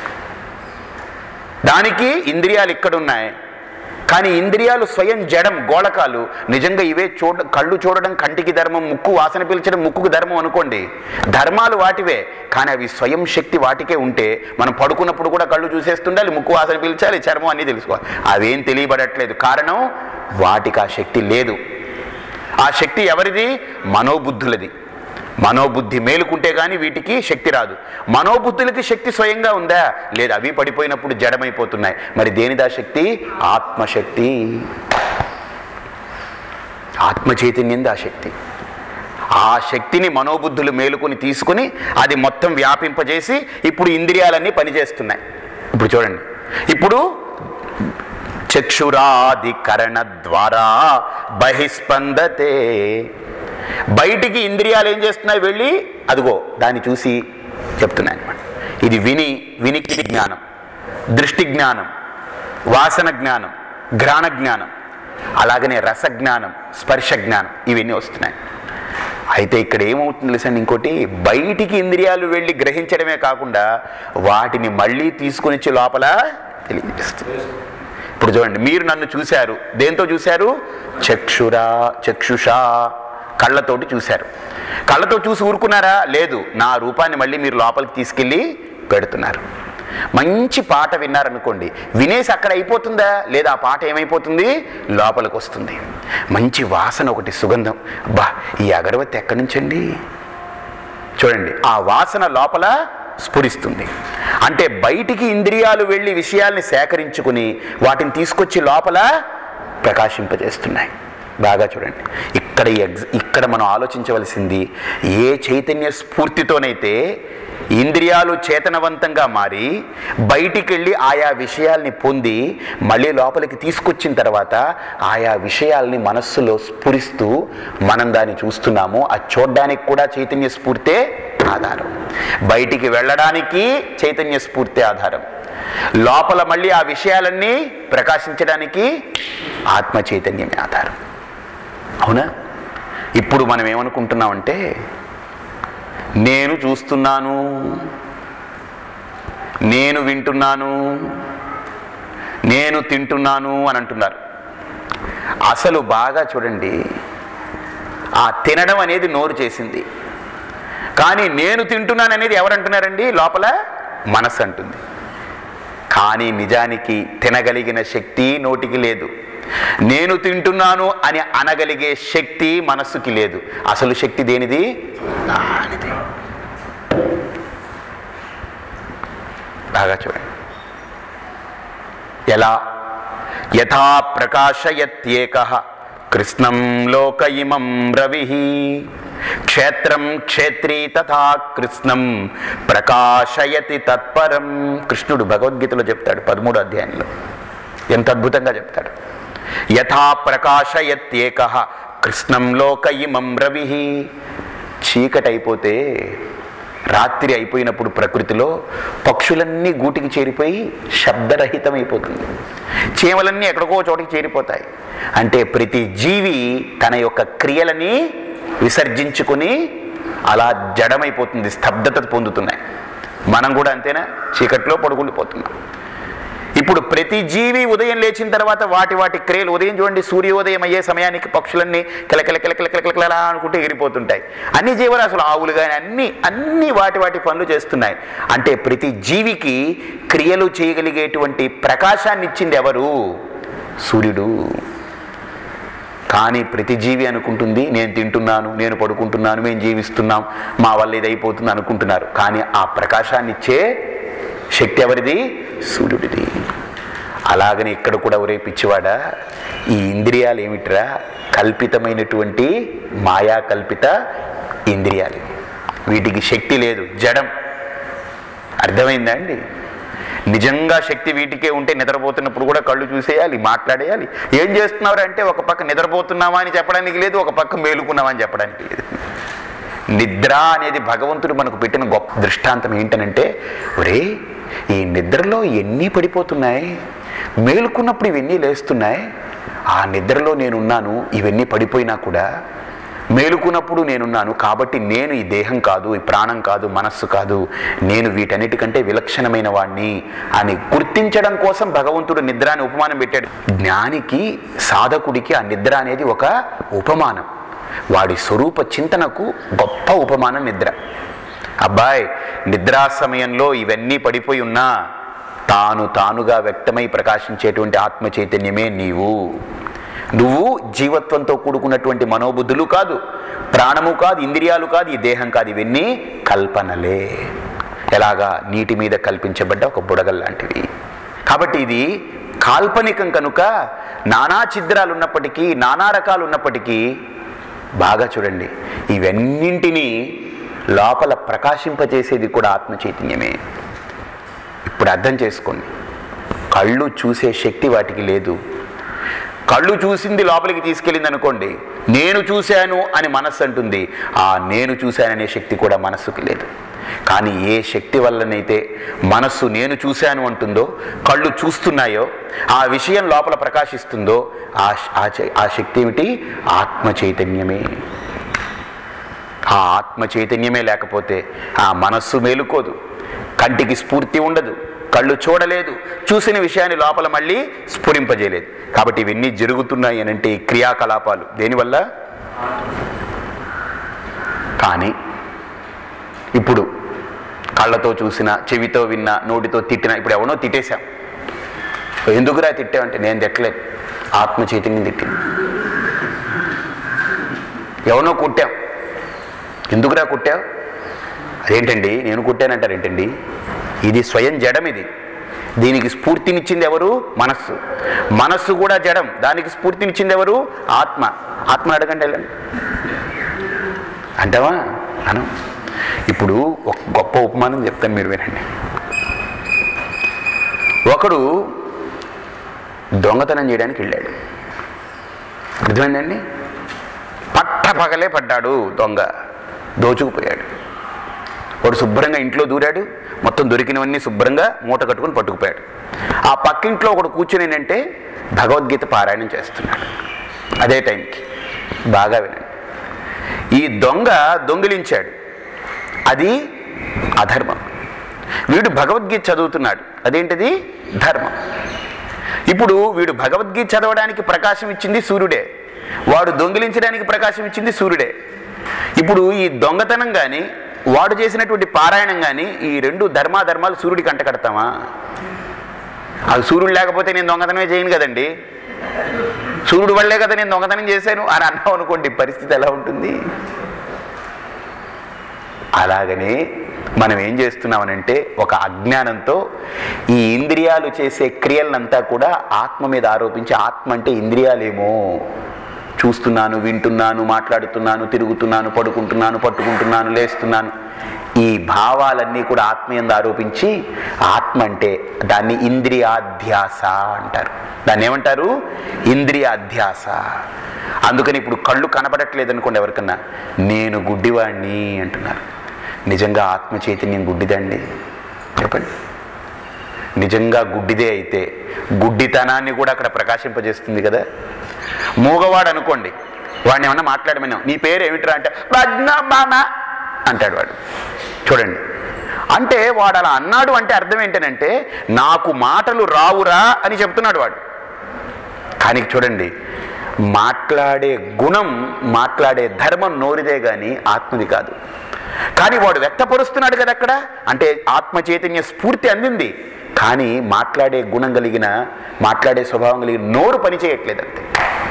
దానికి ఇంద్రియాలు ఇక్కడ ఉన్నాయి కానీ ఇంద్రియాలు స్వయం జడం గోళకాలు నిజంగా ఇవే చూడ కళ్ళు చూడడం కంటికి ధర్మం ముక్కు వాసన పీల్చడం ముక్కుకు ధర్మం అనుకోండి ధర్మాలు వాటివే కానీ అవి స్వయం శక్తి వాటికే ఉంటే మనం పడుకున్నప్పుడు కూడా కళ్ళు చూసేస్తుండాలి ముక్కు వాసన పీల్చాలి చర్మం అన్నీ తెలుసుకోవాలి అవేం తెలియబడట్లేదు కారణం వాటికి ఆ శక్తి లేదు ఆ శక్తి ఎవరిది మనోబుద్ధులది మనోబుద్ధి మేలుకుంటే కానీ వీటికి శక్తి రాదు మనోబుద్ధులకి శక్తి స్వయంగా ఉందా లేదు అవి పడిపోయినప్పుడు జడమైపోతున్నాయి మరి దేనిదా శక్తి ఆత్మశక్తి ఆత్మ చైతన్యంది ఆ శక్తి ఆ శక్తిని మనోబుద్ధులు మేలుకొని తీసుకుని అది మొత్తం వ్యాపింపజేసి ఇప్పుడు ఇంద్రియాలన్నీ పనిచేస్తున్నాయి ఇప్పుడు చూడండి ఇప్పుడు చక్షురాధికరణ ద్వారా బహిస్పందతే బయటికి ఇంద్రియాలు ఏం చేస్తున్నాయి వెళ్ళి అదిగో దాన్ని చూసి చెప్తున్నాయి అనమాట ఇది విని వినికిడి జ్ఞానం దృష్టి జ్ఞానం వాసన జ్ఞానం ఘ్రాణ జ్ఞానం అలాగనే రస జ్ఞానం స్పర్శ జ్ఞానం ఇవన్నీ వస్తున్నాయి అయితే ఇక్కడ ఏమవుతుంది తెలుసండి ఇంకోటి బయటికి ఇంద్రియాలు వెళ్ళి గ్రహించడమే కాకుండా వాటిని మళ్ళీ తీసుకొని వచ్చి లోపల తెలియజేస్తుంది ఇప్పుడు చూడండి మీరు నన్ను చూశారు దేంతో చూశారు చక్షురా చక్షుషా కళ్ళతోటి చూశారు కళ్ళతో చూసి ఊరుకున్నారా లేదు నా రూపాన్ని మళ్ళీ మీరు లోపలికి తీసుకెళ్ళి పెడుతున్నారు మంచి పాట విన్నారనుకోండి వినేసి అక్కడ అయిపోతుందా లేదా ఆ పాట ఏమైపోతుంది లోపలికి వస్తుంది మంచి వాసన ఒకటి సుగంధం అబ్బా ఈ అగరవత్తి ఎక్కడి నుంచండి చూడండి ఆ వాసన లోపల స్ఫురిస్తుంది అంటే బయటికి ఇంద్రియాలు వెళ్ళి విషయాల్ని సేకరించుకుని వాటిని తీసుకొచ్చి లోపల ప్రకాశింపజేస్తున్నాయి బాగా చూడండి ఇక్కడ ఈ ఎగ్జ ఇక్కడ మనం ఆలోచించవలసింది ఏ చైతన్య స్ఫూర్తితోనైతే ఇంద్రియాలు చేతనవంతంగా మారి బయటికి వెళ్ళి ఆయా విషయాల్ని పొంది మళ్ళీ లోపలికి తీసుకొచ్చిన తర్వాత ఆయా విషయాల్ని మనస్సులో స్ఫురిస్తూ మనం దాన్ని చూస్తున్నాము అది చూడడానికి కూడా చైతన్య స్ఫూర్తే ఆధారం బయటికి వెళ్ళడానికి చైతన్య స్ఫూర్తి ఆధారం లోపల మళ్ళీ ఆ విషయాలన్నీ ప్రకాశించడానికి ఆత్మ చైతన్యమే ఆధారం అవునా ఇప్పుడు మనం ఏమనుకుంటున్నామంటే నేను చూస్తున్నాను నేను వింటున్నాను నేను తింటున్నాను అని అంటున్నారు అసలు బాగా చూడండి ఆ తినడం అనేది నోరు చేసింది కానీ నేను తింటున్నాను అనేది ఎవరు అంటున్నారండి లోపల మనసు అంటుంది కానీ నిజానికి తినగలిగిన శక్తి నోటికి లేదు నేను తింటున్నాను అని అనగలిగే శక్తి మనస్సుకి లేదు అసలు శక్తి దేనిది దానిది బాగా చూడండి ఎలా యథా ప్రకాశయత్యేక కృష్ణం లోక ఇమం రవి క్షేత్రం క్షేత్రీ తథా కృష్ణం ప్రకాశయతి తత్పరం కృష్ణుడు భగవద్గీతలో చెప్తాడు పదమూడు అధ్యాయంలో ఎంత అద్భుతంగా చెప్తాడు యథా ప్రకాశయత్యేక కృష్ణం లోక ఇమం రవి చీకటి అయిపోతే రాత్రి అయిపోయినప్పుడు ప్రకృతిలో పక్షులన్నీ గూటికి చేరిపోయి శబ్దరహితమైపోతుంది చీమలన్నీ ఎక్కడికో చోటికి చేరిపోతాయి అంటే ప్రతి జీవి తన యొక్క క్రియలని విసర్జించుకొని అలా జడమైపోతుంది స్తబ్దత పొందుతున్నాయి మనం కూడా అంతేనా చీకట్లో పడుకుండిపోతున్నాం ఇప్పుడు ప్రతి జీవి ఉదయం లేచిన తర్వాత వాటి వాటి క్రియలు ఉదయం చూడండి సూర్యోదయం అయ్యే సమయానికి పక్షులన్నీ కిలకిల కిలకిల కిలకిల అనుకుంటూ ఎగిరిపోతుంటాయి అన్ని జీవరాశులు ఆవులు కానీ అన్ని అన్ని వాటి వాటి పనులు చేస్తున్నాయి అంటే ప్రతి జీవికి క్రియలు చేయగలిగేటువంటి ప్రకాశాన్ని ఇచ్చింది ఎవరు సూర్యుడు కానీ ప్రతి జీవి అనుకుంటుంది నేను తింటున్నాను నేను పడుకుంటున్నాను మేము జీవిస్తున్నాం మా వల్ల ఇది అయిపోతుంది అనుకుంటున్నారు కానీ ఆ ప్రకాశాన్ని ఇచ్చే శక్తి ఎవరిది సూర్యుడిది అలాగని ఇక్కడ కూడా ఒరే పిచ్చివాడా ఈ ఇంద్రియాలు ఏమిట్రా కల్పితమైనటువంటి మాయా కల్పిత ఇంద్రియాలు వీటికి శక్తి లేదు జడం అర్థమైందా అండి నిజంగా శక్తి వీటికే ఉంటే నిద్రపోతున్నప్పుడు కూడా కళ్ళు చూసేయాలి మాట్లాడేయాలి ఏం చేస్తున్నారు అంటే ఒక పక్క నిద్రపోతున్నావా అని చెప్పడానికి లేదు ఒక పక్క మేలుకున్నావా అని చెప్పడానికి లేదు నిద్ర అనేది భగవంతుడు మనకు పెట్టిన గొప్ప దృష్టాంతం ఏంటనంటే ఒరే ఈ నిద్రలో ఎన్ని పడిపోతున్నాయి మేలుకున్నప్పుడు ఇవన్నీ లేస్తున్నాయి ఆ నిద్రలో నేనున్నాను ఇవన్నీ పడిపోయినా కూడా మేలుకున్నప్పుడు నేనున్నాను కాబట్టి నేను ఈ దేహం కాదు ఈ ప్రాణం కాదు మనస్సు కాదు నేను వీటన్నిటికంటే విలక్షణమైన వాణ్ణి అని గుర్తించడం కోసం భగవంతుడు నిద్ర అని ఉపమానం పెట్టాడు జ్ఞానికి సాధకుడికి ఆ నిద్ర అనేది ఒక ఉపమానం వాడి స్వరూప చింతనకు గొప్ప ఉపమానం నిద్ర అబ్బాయ్ నిద్రా సమయంలో ఇవన్నీ పడిపోయి ఉన్నా తాను తానుగా వ్యక్తమై ప్రకాశించేటువంటి ఆత్మ చైతన్యమే నీవు నువ్వు జీవత్వంతో కూడుకున్నటువంటి మనోబుద్ధులు కాదు ప్రాణము కాదు ఇంద్రియాలు కాదు ఈ దేహం కాదు ఇవన్నీ కల్పనలే ఎలాగా నీటి మీద కల్పించబడ్డ ఒక బుడగల్ లాంటివి కాబట్టి ఇది కాల్పనికం కనుక నానా ఛిద్రాలు ఉన్నప్పటికీ నానా రకాలు ఉన్నప్పటికీ బాగా చూడండి ఇవన్నింటినీ లోపల ప్రకాశింపజేసేది కూడా ఆత్మ చైతన్యమే ఇప్పుడు అర్థం చేసుకోండి కళ్ళు చూసే శక్తి వాటికి లేదు కళ్ళు చూసింది లోపలికి తీసుకెళ్ళింది అనుకోండి నేను చూశాను అని మనస్సు అంటుంది ఆ నేను చూశాననే శక్తి కూడా మనస్సుకి లేదు కానీ ఏ శక్తి వల్లనైతే మనస్సు నేను చూశాను అంటుందో కళ్ళు చూస్తున్నాయో ఆ విషయం లోపల ప్రకాశిస్తుందో ఆ ఆ చై- ఆ శక్తి ఏమిటి ఆత్మ చైతన్యమే ఆ ఆత్మ చైతన్యమే లేకపోతే ఆ మనస్సు మేలుకోదు కంటికి స్ఫూర్తి ఉండదు కళ్ళు చూడలేదు చూసిన విషయాన్ని లోపల మళ్ళీ స్ఫురింపజేయలేదు కాబట్టి ఇవన్నీ జరుగుతున్నాయి అని అంటే ఈ క్రియాకలాపాలు దేనివల్ల కానీ ఇప్పుడు కళ్ళతో చూసిన చెవితో విన్నా నోటితో తిట్టినా ఇప్పుడు ఎవనో తిట్టేశాం ఎందుకురా తిట్టావంటే నేను తిట్టలేదు ఆత్మ చైతన్యం తిట్టింది ఎవనో కుట్టాం ఎందుకురా కుట్టావు అదేంటండి నేను కుట్టానంటారు ఏంటండి ఇది స్వయం జడం ఇది దీనికి స్ఫూర్తినిచ్చింది ఎవరు మనస్సు మనస్సు కూడా జడం దానికి స్ఫూర్తినిచ్చింది ఎవరు ఆత్మ ఆత్మ అడగండి వెళ్ళండి అంటావా అనం ఇప్పుడు ఒక గొప్ప ఉపమానం చెప్తాను మీరు వినండి ఒకడు దొంగతనం చేయడానికి వెళ్ళాడు అర్థమైందండి పట్ట పగలే పడ్డాడు దొంగ దోచుకుపోయాడు వాడు శుభ్రంగా ఇంట్లో దూరాడు మొత్తం దొరికినవన్నీ శుభ్రంగా మూట కట్టుకుని పట్టుకుపోయాడు ఆ పక్కింట్లో ఒకడు కూర్చుని ఏంటంటే భగవద్గీత పారాయణం చేస్తున్నాడు అదే టైంకి బాగా వినండి ఈ దొంగ దొంగిలించాడు అది అధర్మం వీడు భగవద్గీత చదువుతున్నాడు అదేంటిది ధర్మం ఇప్పుడు వీడు భగవద్గీత చదవడానికి ప్రకాశం ఇచ్చింది సూర్యుడే వాడు దొంగిలించడానికి ప్రకాశం ఇచ్చింది సూర్యుడే ఇప్పుడు ఈ దొంగతనం కానీ వాడు చేసినటువంటి పారాయణం కానీ ఈ రెండు ధర్మాధర్మాలు సూర్యుడికి అంటకడతామా అది సూర్యుడు లేకపోతే నేను దొంగతనమే చేయను కదండి సూర్యుడు వల్లే కదా నేను దొంగతనం చేశాను అని అన్నాం అనుకోండి పరిస్థితి ఎలా ఉంటుంది అలాగనే మనం ఏం చేస్తున్నామనంటే ఒక అజ్ఞానంతో ఈ ఇంద్రియాలు చేసే క్రియలనంతా కూడా ఆత్మ మీద ఆరోపించి ఆత్మ అంటే ఇంద్రియాలేమో చూస్తున్నాను వింటున్నాను మాట్లాడుతున్నాను తిరుగుతున్నాను పడుకుంటున్నాను పట్టుకుంటున్నాను లేస్తున్నాను ఈ భావాలన్నీ కూడా ఆత్మ ఎందు ఆరోపించి ఆత్మ అంటే దాన్ని ఇంద్రియాధ్యాస అంటారు దాన్ని ఏమంటారు ఇంద్రియాధ్యాస అందుకని ఇప్పుడు కళ్ళు కనబడట్లేదు అనుకోండి ఎవరికన్నా నేను గుడ్డివాణ్ణి అంటున్నారు నిజంగా ఆత్మ చైతన్యం గుడ్డిదండి చెప్పండి నిజంగా గుడ్డిదే అయితే గుడ్డితనాన్ని కూడా అక్కడ ప్రకాశింపజేస్తుంది కదా మూగవాడు అనుకోండి వాడిని ఏమన్నా మాట్లాడమన్నాం నీ పేరు ఏమిట్రా అంటే పద్మమామ అంటాడు వాడు చూడండి అంటే వాడు అలా అన్నాడు అంటే అర్థం ఏంటనంటే నాకు మాటలు రావురా అని చెప్తున్నాడు వాడు కానీ చూడండి మాట్లాడే గుణం మాట్లాడే ధర్మం నోరిదే కానీ ఆత్మది కాదు కానీ వాడు వ్యక్తపరుస్తున్నాడు కదా అక్కడ అంటే ఆత్మ చైతన్య స్ఫూర్తి అందింది కానీ మాట్లాడే గుణం కలిగిన మాట్లాడే స్వభావం కలిగిన నోరు పనిచేయట్లేదు అంతే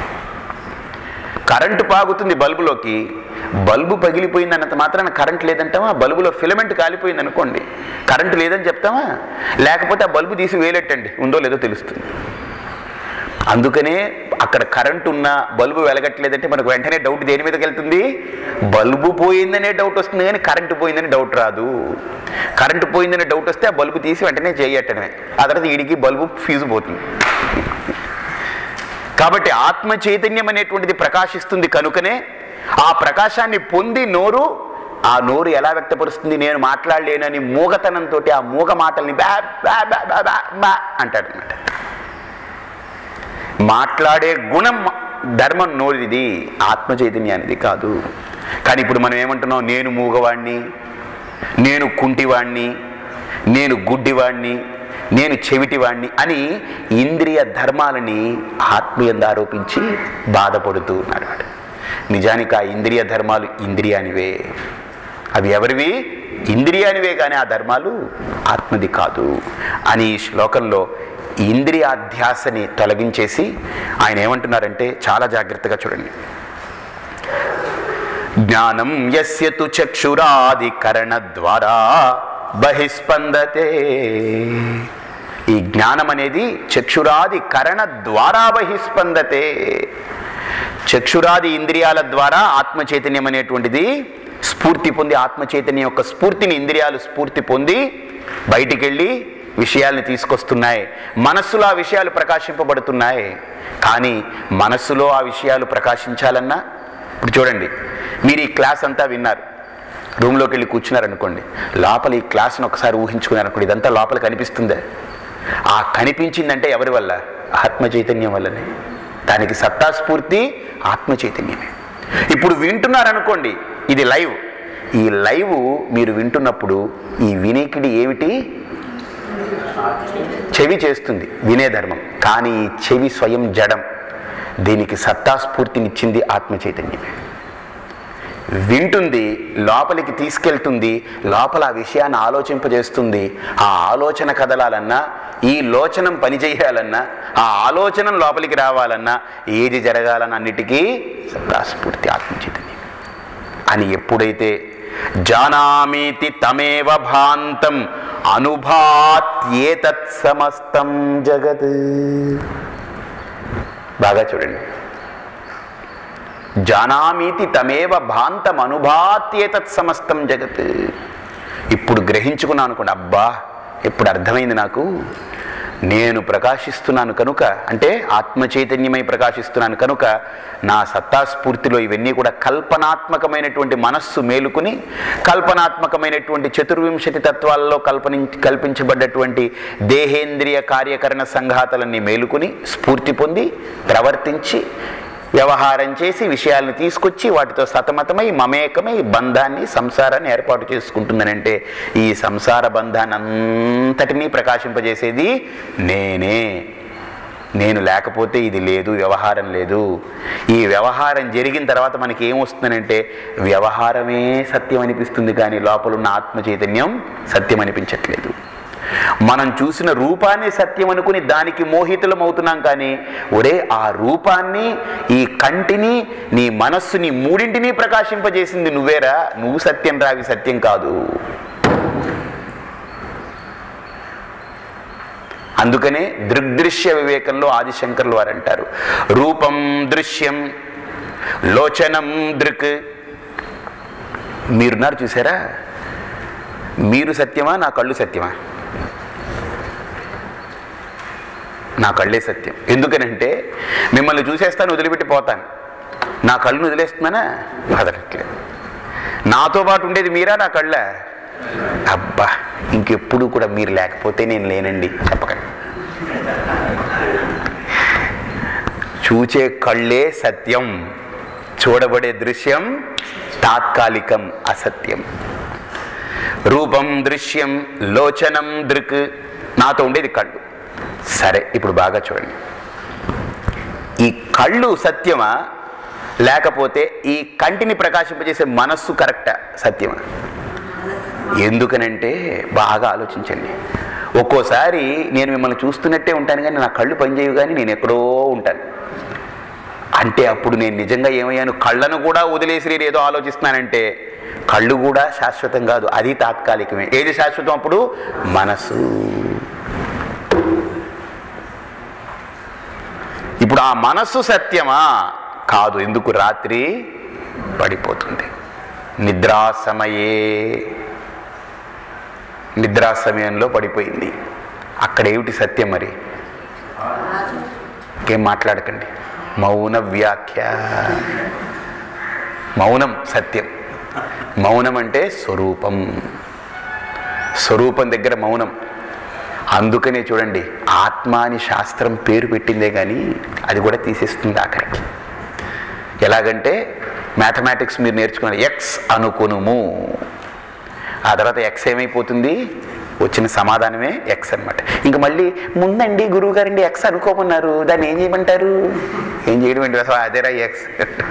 కరెంటు పాగుతుంది బల్బులోకి బల్బు పగిలిపోయింది అన్నంత మాత్రాన కరెంట్ లేదంటామా బల్బులో ఫిలమెంట్ కాలిపోయింది అనుకోండి కరెంటు లేదని చెప్తామా లేకపోతే ఆ బల్బు తీసి వేలెట్టండి ఉందో లేదో తెలుస్తుంది అందుకనే అక్కడ కరెంట్ ఉన్న బల్బు వెలగట్లేదంటే మనకు వెంటనే డౌట్ దేని మీదకి వెళ్తుంది బల్బు పోయిందనే డౌట్ వస్తుంది కానీ కరెంటు పోయిందని డౌట్ రాదు కరెంటు పోయిందనే డౌట్ వస్తే ఆ బల్బు తీసి వెంటనే చేయట్టడమే ఆ తర్వాత వీడికి బల్బు ఫీజు పోతుంది కాబట్టి ఆత్మ చైతన్యం అనేటువంటిది ప్రకాశిస్తుంది కనుకనే ఆ ప్రకాశాన్ని పొంది నోరు ఆ నోరు ఎలా వ్యక్తపరుస్తుంది నేను మాట్లాడలేనని మూగతనంతో ఆ మూగ మాటల్ని బ్యా బ్యా బ్యా బ్యా బ్యా బ్యా అంటాడు అనమాట మాట్లాడే గుణం ధర్మం నోరిది ఆత్మ చైతన్యానిది కాదు కానీ ఇప్పుడు మనం ఏమంటున్నాం నేను మూగవాణ్ణి నేను కుంటివాణ్ణి నేను గుడ్డివాణ్ణి నేను చెవిటివాణ్ణి అని ఇంద్రియ ధర్మాలని ఆత్మీయంగా ఆరోపించి బాధపడుతూ ఉన్నాడు వాడు నిజానికి ఆ ఇంద్రియ ధర్మాలు ఇంద్రియానివే అవి ఎవరివి ఇంద్రియానివే కానీ ఆ ధర్మాలు ఆత్మది కాదు అని ఈ శ్లోకంలో ఇంద్రియాధ్యాసని తొలగించేసి ఆయన ఏమంటున్నారంటే చాలా జాగ్రత్తగా చూడండి జ్ఞానం యస్య తు చక్షురాదికరణ ద్వారా బహిస్పందతే ఈ జ్ఞానం అనేది చక్షురాది కరణ ద్వారా బహిస్పందతే చక్షురాది ఇంద్రియాల ద్వారా ఆత్మ చైతన్యం అనేటువంటిది స్ఫూర్తి పొంది ఆత్మ చైతన్యం యొక్క స్ఫూర్తిని ఇంద్రియాలు స్ఫూర్తి పొంది బయటికి వెళ్ళి విషయాల్ని తీసుకొస్తున్నాయి మనస్సులో ఆ విషయాలు ప్రకాశింపబడుతున్నాయి కానీ మనస్సులో ఆ విషయాలు ప్రకాశించాలన్నా ఇప్పుడు చూడండి మీరు ఈ క్లాస్ అంతా విన్నారు రూమ్లోకి వెళ్ళి కూర్చున్నారనుకోండి లోపల ఈ క్లాస్ను ఒకసారి ఊహించుకున్నారనుకోండి ఇదంతా లోపల కనిపిస్తుందే ఆ కనిపించిందంటే ఎవరి వల్ల ఆత్మ చైతన్యం వల్లనే దానికి సత్తా స్ఫూర్తి ఆత్మ చైతన్యమే ఇప్పుడు వింటున్నారనుకోండి ఇది లైవ్ ఈ లైవ్ మీరు వింటున్నప్పుడు ఈ వినేకిడి ఏమిటి చెవి చేస్తుంది వినే ధర్మం కానీ ఈ చెవి స్వయం జడం దీనికి సత్తా స్ఫూర్తినిచ్చింది ఆత్మ చైతన్యమే వింటుంది లోపలికి తీసుకెళ్తుంది లోపల ఆ విషయాన్ని ఆలోచింపజేస్తుంది ఆ ఆలోచన కదలాలన్నా ఈ లోచనం పనిచేయాలన్నా ఆ ఆలోచన లోపలికి రావాలన్నా ఏది జరగాలన్న అన్నిటికీ సత్తాస్ఫూర్తి ఆత్మచైతన్యం అని ఎప్పుడైతే జానామీతి తమేవ భాంతం అనుభాత్యేతత్ సమస్తం జగత్ బాగా చూడండి జానామీతి తమేవ భాంతం అనుభాత్యేతత్ సమస్తం జగత్ ఇప్పుడు గ్రహించుకున్నాను అనుకోండి అబ్బా ఇప్పుడు అర్థమైంది నాకు నేను ప్రకాశిస్తున్నాను కనుక అంటే ఆత్మ చైతన్యమై ప్రకాశిస్తున్నాను కనుక నా సత్తాస్ఫూర్తిలో ఇవన్నీ కూడా కల్పనాత్మకమైనటువంటి మనస్సు మేలుకుని కల్పనాత్మకమైనటువంటి చతుర్వింశతి తత్వాలలో కల్పని కల్పించబడ్డటువంటి దేహేంద్రియ కార్యకరణ సంఘాతలన్నీ మేలుకుని స్ఫూర్తి పొంది ప్రవర్తించి వ్యవహారం చేసి విషయాలను తీసుకొచ్చి వాటితో సతమతమై మమేకమై బంధాన్ని సంసారాన్ని ఏర్పాటు చేసుకుంటుందనంటే ఈ సంసార బంధాన్ని అంతటినీ ప్రకాశింపజేసేది నేనే నేను లేకపోతే ఇది లేదు వ్యవహారం లేదు ఈ వ్యవహారం జరిగిన తర్వాత మనకి ఏమొస్తుందనంటే వ్యవహారమే సత్యం అనిపిస్తుంది కానీ లోపల ఉన్న ఆత్మ చైతన్యం సత్యం అనిపించట్లేదు మనం చూసిన రూపాన్ని సత్యం అనుకుని దానికి మోహితులం అవుతున్నాం కానీ ఒరే ఆ రూపాన్ని ఈ కంటిని నీ మనస్సుని మూడింటిని ప్రకాశింపజేసింది నువ్వేరా నువ్వు సత్యం రావి సత్యం కాదు అందుకనే దృగ్దృశ్య వివేకంలో ఆదిశంకర్లు వారు అంటారు రూపం దృశ్యం లోచనం దృక్ మీరున్నారు చూసారా మీరు సత్యమా నా కళ్ళు సత్యమా నా కళ్ళే సత్యం ఎందుకనంటే మిమ్మల్ని చూసేస్తాను వదిలిపెట్టి పోతాను నా కళ్ళును వదిలేస్తున్నానా వదలట్లేదు నాతో పాటు ఉండేది మీరా నా కళ్ళ అబ్బా ఇంకెప్పుడు కూడా మీరు లేకపోతే నేను లేనండి చెప్పకండి చూచే కళ్ళే సత్యం చూడబడే దృశ్యం తాత్కాలికం అసత్యం రూపం దృశ్యం లోచనం దృక్ నాతో ఉండేది కళ్ళు సరే ఇప్పుడు బాగా చూడండి ఈ కళ్ళు సత్యమా లేకపోతే ఈ కంటిని ప్రకాశింపజేసే మనస్సు కరెక్టా సత్యమా ఎందుకనంటే బాగా ఆలోచించండి ఒక్కోసారి నేను మిమ్మల్ని చూస్తున్నట్టే ఉంటాను కానీ నా కళ్ళు పనిచేయవు కానీ నేను ఎక్కడో ఉంటాను అంటే అప్పుడు నేను నిజంగా ఏమయ్యాను కళ్ళను కూడా వదిలేసి నేను ఏదో ఆలోచిస్తున్నానంటే కళ్ళు కూడా శాశ్వతం కాదు అది తాత్కాలికమే ఏది శాశ్వతం అప్పుడు మనసు ఇప్పుడు ఆ మనస్సు సత్యమా కాదు ఎందుకు రాత్రి పడిపోతుంది నిద్రా సమయే నిద్రా సమయంలో పడిపోయింది అక్కడ ఏమిటి సత్యం మరి ఇంకేం మాట్లాడకండి మౌన వ్యాఖ్య మౌనం సత్యం మౌనం అంటే స్వరూపం స్వరూపం దగ్గర మౌనం అందుకనే చూడండి ఆత్మ అని శాస్త్రం పేరు పెట్టిందే కానీ అది కూడా తీసేస్తుంది ఆఖరికి ఎలాగంటే మ్యాథమెటిక్స్ మీరు నేర్చుకున్నారు ఎక్స్ అనుకునుము ఆ తర్వాత ఎక్స్ ఏమైపోతుంది వచ్చిన సమాధానమే ఎక్స్ అన్నమాట ఇంక మళ్ళీ ముందండి గురువు గారండి ఎక్స్ అనుకోమన్నారు దాన్ని ఏం చేయమంటారు ఏం చేయడం ఏంటి అసలు అదేరా ఎక్స్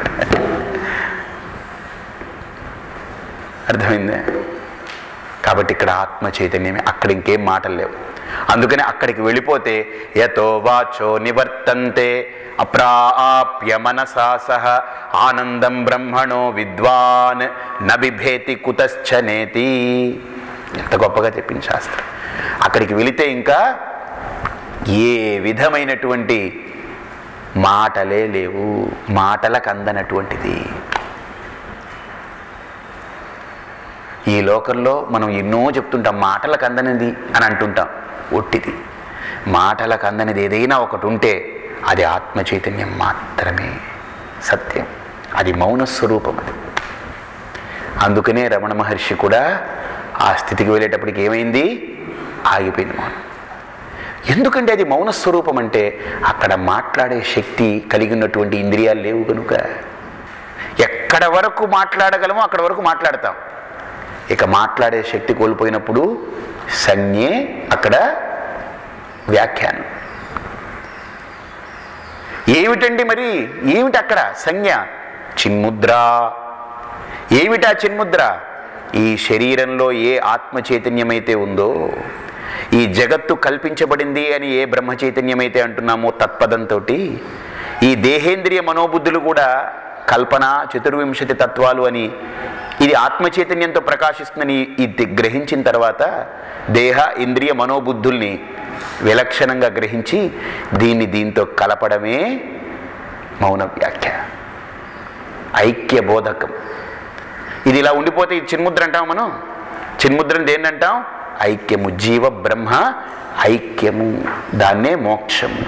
అర్థమైందా కాబట్టి ఇక్కడ ఆత్మ చైతన్యమే అక్కడ ఇంకేం మాటలు లేవు అందుకని అక్కడికి వెళ్ళిపోతే యతో వాచో నివర్తంతే అప్రాప్య మనసా సహ ఆనందం బ్రహ్మణో విద్వాన్ నబిభేతి కుతశ్చనేతి ఎంత గొప్పగా చెప్పింది శాస్త్రం అక్కడికి వెళితే ఇంకా ఏ విధమైనటువంటి మాటలే లేవు మాటలకు అందనటువంటిది ఈ లోకంలో మనం ఎన్నో చెప్తుంటాం మాటలకు అందనిది అని అంటుంటాం ఒట్టిది మాటలకు అందనిది ఏదైనా ఒకటి ఉంటే అది ఆత్మ చైతన్యం మాత్రమే సత్యం అది మౌన స్వరూపం అది అందుకనే రమణ మహర్షి కూడా ఆ స్థితికి వెళ్ళేటప్పటికి ఏమైంది ఆగిపోయింది మౌనం ఎందుకంటే అది మౌన స్వరూపం అంటే అక్కడ మాట్లాడే శక్తి కలిగి ఉన్నటువంటి ఇంద్రియాలు లేవు కనుక ఎక్కడ వరకు మాట్లాడగలమో అక్కడ వరకు మాట్లాడతాం ఇక మాట్లాడే శక్తి కోల్పోయినప్పుడు సంజ్ఞే అక్కడ వ్యాఖ్యానం ఏమిటండి మరి ఏమిటి అక్కడ సంజ్ఞ చిన్ముద్ర ఏమిటా చిన్ముద్ర ఈ శరీరంలో ఏ ఆత్మ చైతన్యమైతే ఉందో ఈ జగత్తు కల్పించబడింది అని ఏ బ్రహ్మ చైతన్యమైతే అంటున్నామో తత్పదంతో ఈ దేహేంద్రియ మనోబుద్ధులు కూడా కల్పన చతుర్వింశతి తత్వాలు అని ఇది ఆత్మ చైతన్యంతో ప్రకాశిస్తుందని ఇది గ్రహించిన తర్వాత దేహ ఇంద్రియ మనోబుద్ధుల్ని విలక్షణంగా గ్రహించి దీన్ని దీంతో కలపడమే మౌన వ్యాఖ్య ఐక్య బోధకం ఇది ఇలా ఉండిపోతే ఇది చిన్ముద్ర అంటాం మనం చిన్ముద్రని దేన్ని అంటాం ఐక్యము జీవ బ్రహ్మ ఐక్యము దాన్నే మోక్షము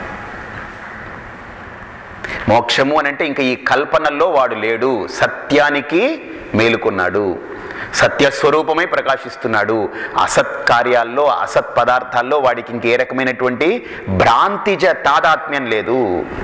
మోక్షము అని అంటే ఇంకా ఈ కల్పనల్లో వాడు లేడు సత్యానికి మేలుకున్నాడు సత్యస్వరూపమై ప్రకాశిస్తున్నాడు అసత్ కార్యాల్లో అసత్ పదార్థాల్లో వాడికి ఇంకే రకమైనటువంటి భ్రాంతిజ తాదాత్మ్యం లేదు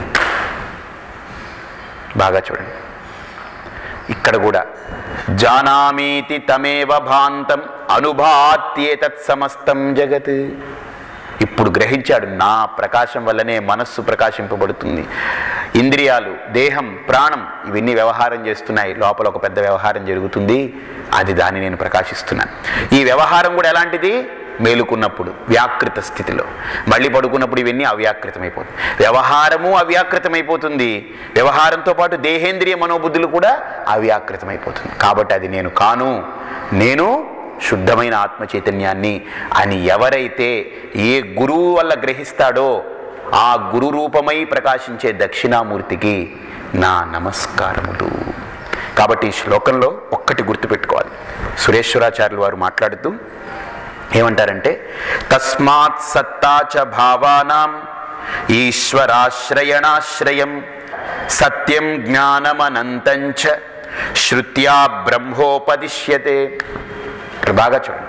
బాగా చూడండి ఇక్కడ కూడా జానామీతి తమేవ భాంతం అనుభాత్యేతత్ సమస్తం జగత్ ఇప్పుడు గ్రహించాడు నా ప్రకాశం వల్లనే మనస్సు ప్రకాశింపబడుతుంది ఇంద్రియాలు దేహం ప్రాణం ఇవన్నీ వ్యవహారం చేస్తున్నాయి లోపల ఒక పెద్ద వ్యవహారం జరుగుతుంది అది దాన్ని నేను ప్రకాశిస్తున్నాను ఈ వ్యవహారం కూడా ఎలాంటిది మేలుకున్నప్పుడు వ్యాకృత స్థితిలో మళ్ళీ పడుకున్నప్పుడు ఇవన్నీ అవ్యాకృతమైపోతుంది వ్యవహారము అవ్యాకృతమైపోతుంది వ్యవహారంతో పాటు దేహేంద్రియ మనోబుద్ధులు కూడా అవ్యాకృతమైపోతుంది కాబట్టి అది నేను కాను నేను శుద్ధమైన ఆత్మ చైతన్యాన్ని అని ఎవరైతే ఏ గురువు వల్ల గ్రహిస్తాడో ఆ గురు రూపమై ప్రకాశించే దక్షిణామూర్తికి నా నమస్కారములు కాబట్టి ఈ శ్లోకంలో ఒక్కటి గుర్తుపెట్టుకోవాలి సురేశ్వరాచార్యులు వారు మాట్లాడుతూ ఏమంటారంటే తస్మాత్ సత్తా చ భావానాం ఈశ్వరాశ్రయణాశ్రయం సత్యం జ్ఞానమనంతంచ శృత్యా బ్రహ్మోపదిశ్యతే ఇక్కడ బాగా చూడండి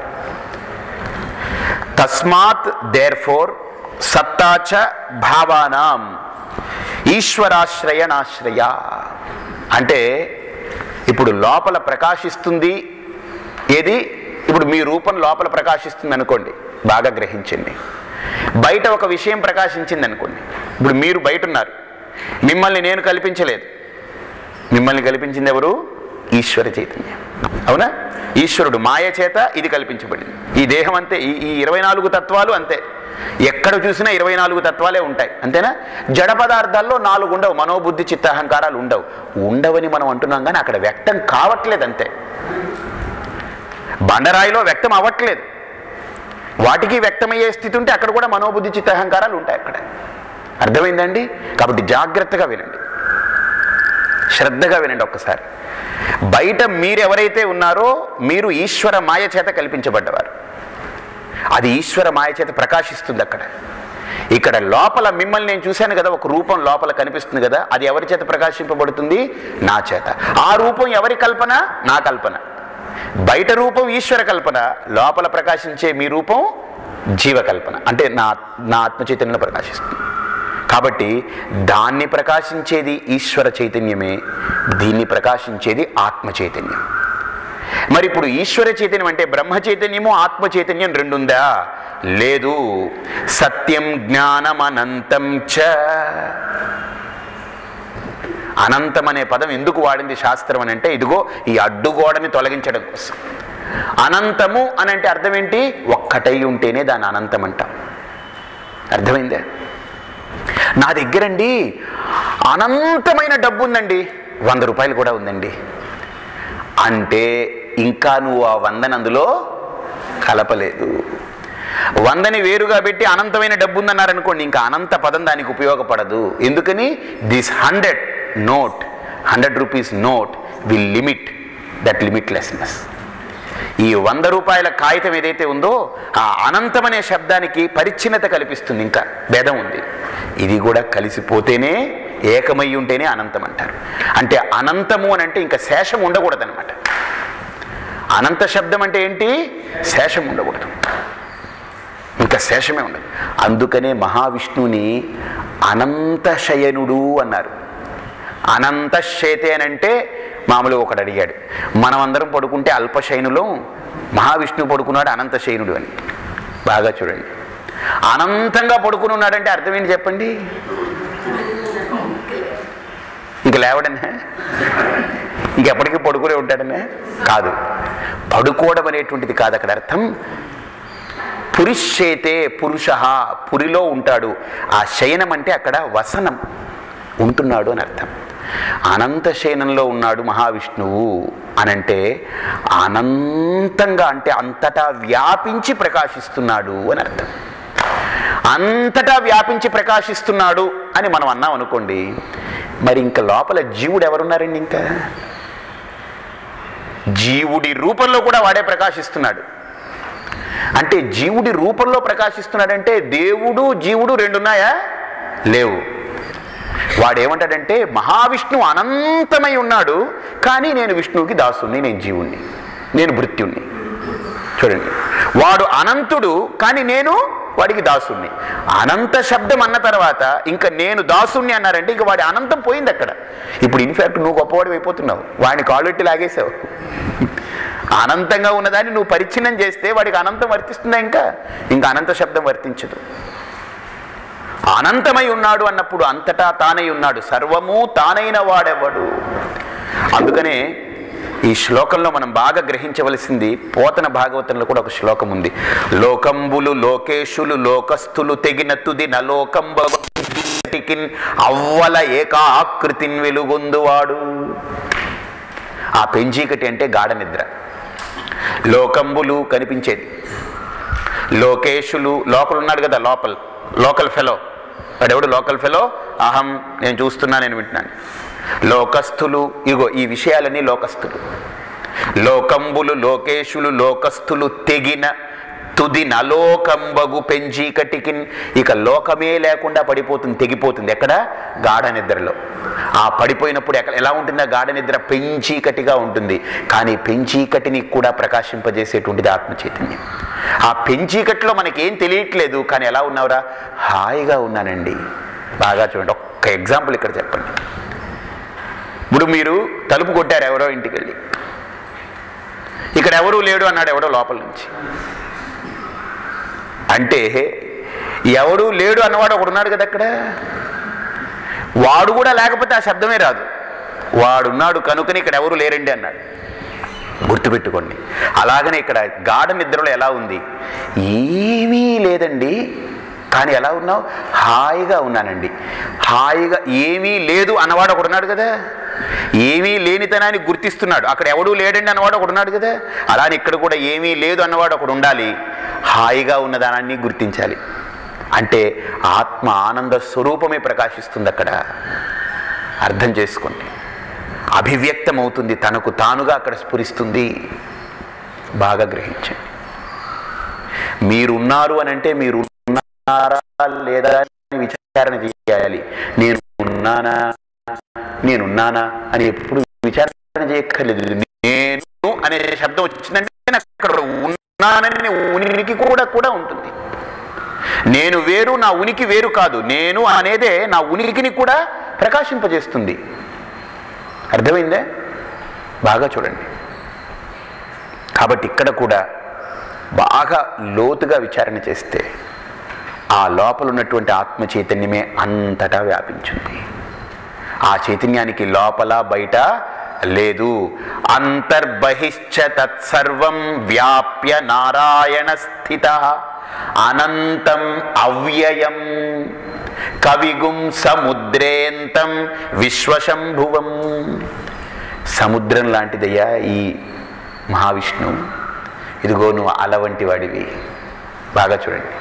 తస్మాత్ దేర్ ఫోర్ సత్తాచ భావానాం ఈశ్వరాశ్రయణాశ్రయ అంటే ఇప్పుడు లోపల ప్రకాశిస్తుంది ఏది ఇప్పుడు మీ రూపం లోపల ప్రకాశిస్తుంది అనుకోండి బాగా గ్రహించండి బయట ఒక విషయం ప్రకాశించింది అనుకోండి ఇప్పుడు మీరు బయట ఉన్నారు మిమ్మల్ని నేను కల్పించలేదు మిమ్మల్ని కల్పించింది ఎవరు ఈశ్వర చైతన్యం అవునా ఈశ్వరుడు మాయ చేత ఇది కల్పించబడింది ఈ దేహం అంతే ఈ ఈ ఇరవై నాలుగు తత్వాలు అంతే ఎక్కడ చూసినా ఇరవై నాలుగు తత్వాలే ఉంటాయి అంతేనా జడ పదార్థాల్లో నాలుగు ఉండవు మనోబుద్ధి చిత్త అహంకారాలు ఉండవు ఉండవని మనం అంటున్నాం కానీ అక్కడ వ్యక్తం కావట్లేదు అంతే బండరాయిలో వ్యక్తం అవ్వట్లేదు వాటికి వ్యక్తమయ్యే స్థితి ఉంటే అక్కడ కూడా మనోబుద్ధి చిత్త అహంకారాలు ఉంటాయి అక్కడ అర్థమైందండి కాబట్టి జాగ్రత్తగా వినండి శ్రద్ధగా వినండి ఒక్కసారి బయట మీరెవరైతే ఉన్నారో మీరు ఈశ్వర మాయ చేత కల్పించబడ్డవారు అది ఈశ్వర మాయ చేత ప్రకాశిస్తుంది అక్కడ ఇక్కడ లోపల మిమ్మల్ని నేను చూశాను కదా ఒక రూపం లోపల కనిపిస్తుంది కదా అది ఎవరి చేత ప్రకాశింపబడుతుంది నా చేత ఆ రూపం ఎవరి కల్పన నా కల్పన బయట రూపం ఈశ్వర కల్పన లోపల ప్రకాశించే మీ రూపం జీవ కల్పన అంటే నా నా ఆత్మ చైతన్యంలో ప్రకాశిస్తుంది కాబట్టి దాన్ని ప్రకాశించేది ఈశ్వర చైతన్యమే దీన్ని ప్రకాశించేది ఆత్మ చైతన్యం మరి ఇప్పుడు ఈశ్వర చైతన్యం అంటే బ్రహ్మ చైతన్యము ఆత్మ చైతన్యం రెండుందా లేదు సత్యం జ్ఞానం అనంతం చ అనంతం అనే పదం ఎందుకు వాడింది శాస్త్రం అని అంటే ఇదిగో ఈ అడ్డుగోడని తొలగించడం కోసం అనంతము అని అంటే అర్థం ఏంటి ఒక్కటై ఉంటేనే దాని అనంతం అంటాం అర్థమైందే నా దగ్గరండి అనంతమైన డబ్బు ఉందండి వంద రూపాయలు కూడా ఉందండి అంటే ఇంకా నువ్వు ఆ వందని అందులో కలపలేదు వందని వేరుగా పెట్టి అనంతమైన డబ్బు ఉందన్నారనుకోండి ఇంకా అనంత పదం దానికి ఉపయోగపడదు ఎందుకని this hundred note hundred rupees note will limit that limitlessness ఈ వంద రూపాయల కాగితం ఏదైతే ఉందో ఆ అనంతమనే శబ్దానికి పరిచ్ఛిన్నత కల్పిస్తుంది ఇంకా భేదం ఉంది ఇది కూడా కలిసిపోతేనే ఏకమై ఉంటేనే అనంతం అంటారు అంటే అనంతము అని అంటే ఇంకా శేషం ఉండకూడదనమాట అనంత శబ్దం అంటే ఏంటి శేషం ఉండకూడదు ఇంకా శేషమే ఉండదు అందుకనే మహావిష్ణువుని అనంత శయనుడు అన్నారు అనంత శేతే అని అంటే మామూలుగా ఒకడు అడిగాడు మనమందరం పడుకుంటే అల్పశయనులో మహావిష్ణువు పడుకున్నాడు అనంత శయనుడు అని బాగా చూడండి అనంతంగా పడుకుని ఉన్నాడంటే అర్థం ఏంటి చెప్పండి ఇంక లేవడనే ఇంకెప్పటికీ పడుకునే ఉంటాడనే కాదు పడుకోవడం అనేటువంటిది కాదు అక్కడ అర్థం పురుషేతే పురుష పురిలో ఉంటాడు ఆ శయనం అంటే అక్కడ వసనం ఉంటున్నాడు అని అర్థం అనంత శయనంలో ఉన్నాడు మహావిష్ణువు అనంటే అనంతంగా అంటే అంతటా వ్యాపించి ప్రకాశిస్తున్నాడు అని అర్థం అంతటా వ్యాపించి ప్రకాశిస్తున్నాడు అని మనం అన్నాం అనుకోండి మరి ఇంకా లోపల జీవుడు ఎవరున్నారండి ఇంకా జీవుడి రూపంలో కూడా వాడే ప్రకాశిస్తున్నాడు అంటే జీవుడి రూపంలో ప్రకాశిస్తున్నాడంటే దేవుడు జీవుడు రెండున్నాయా లేవు వాడేమంటాడంటే మహావిష్ణువు అనంతమై ఉన్నాడు కానీ నేను విష్ణువుకి దాసుని నేను జీవుణ్ణి నేను భృత్యుణ్ణి చూడండి వాడు అనంతుడు కానీ నేను వాడికి దాసుణ్ణి అనంత శబ్దం అన్న తర్వాత ఇంకా నేను దాసుణ్ణి అన్నారంటే ఇంకా వాడి అనంతం పోయింది అక్కడ ఇప్పుడు ఇన్ఫాక్ట్ నువ్వు గొప్పవాడు అయిపోతున్నావు వాడిని కాళ్ళెట్టి లాగేశావు అనంతంగా ఉన్నదాన్ని నువ్వు పరిచ్ఛిన్నం చేస్తే వాడికి అనంతం వర్తిస్తుందా ఇంకా ఇంకా అనంత శబ్దం వర్తించదు అనంతమై ఉన్నాడు అన్నప్పుడు అంతటా తానై ఉన్నాడు సర్వము తానైన వాడెవడు అందుకనే ఈ శ్లోకంలో మనం బాగా గ్రహించవలసింది పోతన భాగవతంలో కూడా ఒక శ్లోకం ఉంది లోకంబులు లోకేశులు లోకస్థులు తెగిన తుది నలోకంబటికిన్ అవ్వల ఏకాకృతిన్ వెలుగొందువాడు ఆ పెంచీకటి అంటే గాఢ నిద్ర లోకంబులు కనిపించేది లోకేశులు లోకల్ ఉన్నాడు కదా లోపల లోకల్ ఫెలో వాడెవడు లోకల్ ఫెలో అహం నేను చూస్తున్నా నేను వింటున్నాను లోకస్థులు ఇగో ఈ విషయాలన్నీ లోకస్థులు లోకంబులు లోకేశులు లోకస్థులు తెగిన తుది నలోకంబగు పెంచీకటికి ఇక లోకమే లేకుండా పడిపోతుంది తెగిపోతుంది ఎక్కడ గాఢ నిద్రలో ఆ పడిపోయినప్పుడు ఎక్కడ ఎలా ఉంటుంది ఆ గాఢ నిద్ర పెంచీకటిగా ఉంటుంది కానీ పెంచీకటిని కూడా ప్రకాశింపజేసేటువంటిది ఆత్మ చైతన్యం ఆ పెంచీకటిలో మనకేం తెలియట్లేదు కానీ ఎలా ఉన్నావురా హాయిగా ఉన్నానండి బాగా చూడండి ఒక్క ఎగ్జాంపుల్ ఇక్కడ చెప్పండి ఇప్పుడు మీరు తలుపు కొట్టారు ఎవరో ఇంటికి వెళ్ళి ఇక్కడ ఎవరూ లేడు అన్నాడు ఎవడో లోపల నుంచి అంటే ఎవడు లేడు అన్నవాడు ఒకడు ఉన్నాడు కదా అక్కడ వాడు కూడా లేకపోతే ఆ శబ్దమే రాదు వాడున్నాడు కనుకని ఇక్కడ ఎవరు లేరండి అన్నాడు గుర్తుపెట్టుకోండి అలాగనే ఇక్కడ గాఢ నిద్రలో ఎలా ఉంది ఏమీ లేదండి కానీ ఎలా ఉన్నావు హాయిగా ఉన్నానండి హాయిగా ఏమీ లేదు అన్నవాడు ఒకడు ఉన్నాడు కదా ఏమీ లేనితనాన్ని గుర్తిస్తున్నాడు అక్కడ ఎవడూ లేడండి అన్నవాడు ఒకడు ఉన్నాడు కదా అలానే ఇక్కడ కూడా ఏమీ లేదు అన్నవాడు ఒకడు ఉండాలి హాయిగా ఉన్నదానాన్ని గుర్తించాలి అంటే ఆత్మ ఆనంద స్వరూపమే ప్రకాశిస్తుంది అక్కడ అర్థం చేసుకోండి అభివ్యక్తం అవుతుంది తనకు తానుగా అక్కడ స్ఫురిస్తుంది బాగా గ్రహించండి మీరున్నారు అని అంటే మీరు ఉన్నారా లేదా అని విచారణ చేయాలి నేను ఉన్నానా నేనున్నానా అని ఎప్పుడు విచారణ చేయక్కర్లేదు నేను అనే శబ్దం వచ్చిందంటే నేను అక్కడ ఉన్నానని ఉనికి కూడా కూడా ఉంటుంది నేను వేరు నా ఉనికి వేరు కాదు నేను అనేదే నా ఉనికిని కూడా ప్రకాశింపజేస్తుంది అర్థమైందే బాగా చూడండి కాబట్టి ఇక్కడ కూడా బాగా లోతుగా విచారణ చేస్తే ఆ లోపల ఉన్నటువంటి ఆత్మ చైతన్యమే అంతటా వ్యాపించింది ఆ చైతన్యానికి లోపల బయట లేదు అంతర్బహిశ్చ తత్సర్వం వ్యాప్య నారాయణ స్థిత అనంతం అవ్యయం కవిగుం సముద్రేంతం విశ్వశంభువం సముద్రం లాంటిదయ్యా ఈ మహావిష్ణువు ఇదిగో నువ్వు అల వంటి వాడివి బాగా చూడండి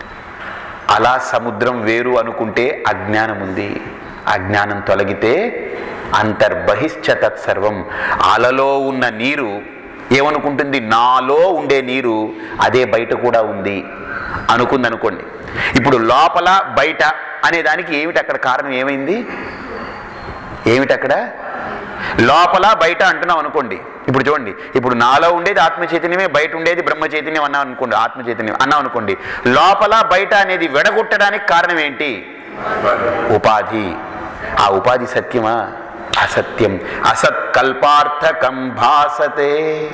అలా సముద్రం వేరు అనుకుంటే అజ్ఞానం ఉంది అజ్ఞానం తొలగితే అంతర్బహిశ్చ తత్సర్వం అలలో ఉన్న నీరు ఏమనుకుంటుంది నాలో ఉండే నీరు అదే బయట కూడా ఉంది అనుకుంది అనుకోండి ఇప్పుడు లోపల బయట అనే దానికి ఏమిటి అక్కడ కారణం ఏమైంది ఏమిటి అక్కడ లోపల బయట అంటున్నాం అనుకోండి ఇప్పుడు చూడండి ఇప్పుడు నాలో ఉండేది ఆత్మ చైతన్యమే బయట ఉండేది బ్రహ్మ చైతన్యం అన్నాం అనుకోండి ఆత్మ చైతన్యం అన్నాం అనుకోండి లోపల బయట అనేది విడగొట్టడానికి కారణం ఏంటి ఉపాధి ఆ ఉపాధి సత్యమా అసత్యం అసత్ కల్పార్థకం భాసతే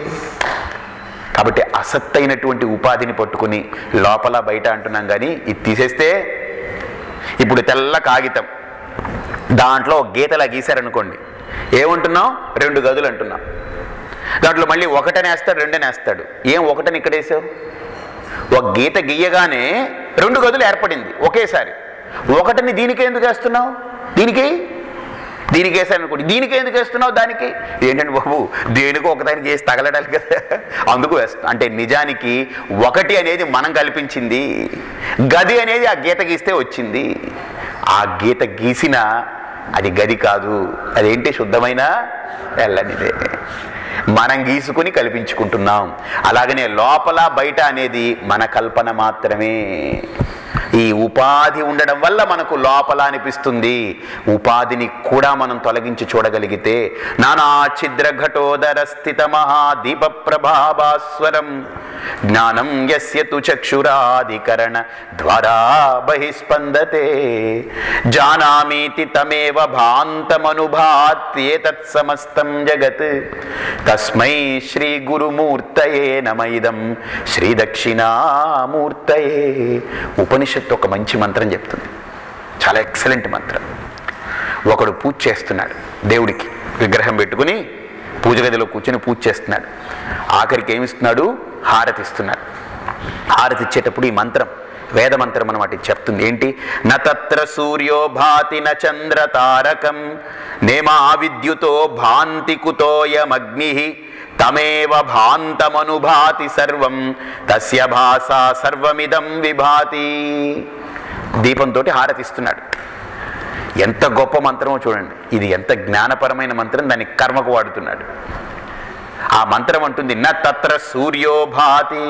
కాబట్టి అసత్ అయినటువంటి ఉపాధిని పట్టుకుని లోపల బయట అంటున్నాం కానీ ఇది తీసేస్తే ఇప్పుడు తెల్ల కాగితం దాంట్లో ఒక గీతలా గీశారనుకోండి ఏమంటున్నాం రెండు గదులు అంటున్నాం దాంట్లో మళ్ళీ ఒకటని వేస్తాడు రెండని వేస్తాడు ఏం ఒకటని ఇక్కడ వేసావు ఒక గీత గీయగానే రెండు గదులు ఏర్పడింది ఒకేసారి ఒకటిని దీనికి ఎందుకు వేస్తున్నావు దీనికి దీనికి వేసాను అనుకోండి దీనికి ఎందుకు వేస్తున్నావు దానికి ఏంటంటే బాబు దేనికో ఒకదానికి వేసి తగలడాలి కదా అందుకు వేస్తా అంటే నిజానికి ఒకటి అనేది మనం కల్పించింది గది అనేది ఆ గీత గీస్తే వచ్చింది ఆ గీత గీసిన అది గది కాదు అదేంటి శుద్ధమైన తెల్లనిదే మనం గీసుకుని కల్పించుకుంటున్నాం అలాగనే లోపల బయట అనేది మన కల్పన మాత్రమే ఈ ఉపాధి ఉండడం వల్ల మనకు లోపల అనిపిస్తుంది ఉపాధిని కూడా మనం తొలగించి చూడగలిగితే నానా ఛిద్ర ఘటోదర స్థిత మహాదీప ప్రభాభాస్వరం జ్ఞానం యస్య తు చక్షురాధికరణ ద్వారా బహిస్పందతే జానామీతి తమేవ భాంతమనుభాత్యేతత్ సమస్తం జగత్ తస్మై శ్రీ గురుమూర్తయే నమైదం శ్రీ దక్షిణామూర్తయే ఉపనిషత్తు ఒక మంచి మంత్రం చెప్తుంది చాలా ఎక్సలెంట్ మంత్రం ఒకడు పూజ చేస్తున్నాడు దేవుడికి విగ్రహం పెట్టుకుని పూజ గదిలో కూర్చొని పూజ చేస్తున్నాడు ఆఖరికి ఏమిస్తున్నాడు హారతి ఇస్తున్నాడు హారతి ఇచ్చేటప్పుడు ఈ మంత్రం వేద మంత్రం అనమాట ఇది చెప్తుంది ఏంటి నత్ర సూర్యో భాతి న చంద్ర తారకం నేమా విద్యుతో భాంతి కుతోయమగ్ని తమేవ భాంతమనుభాతి సర్వం తస్య భాషా సర్వమిదం విభాతి దీపంతో హారతిస్తున్నాడు ఎంత గొప్ప మంత్రమో చూడండి ఇది ఎంత జ్ఞానపరమైన మంత్రం దాన్ని కర్మకు వాడుతున్నాడు ఆ మంత్రం అంటుంది న తత్ర సూర్యోభాతి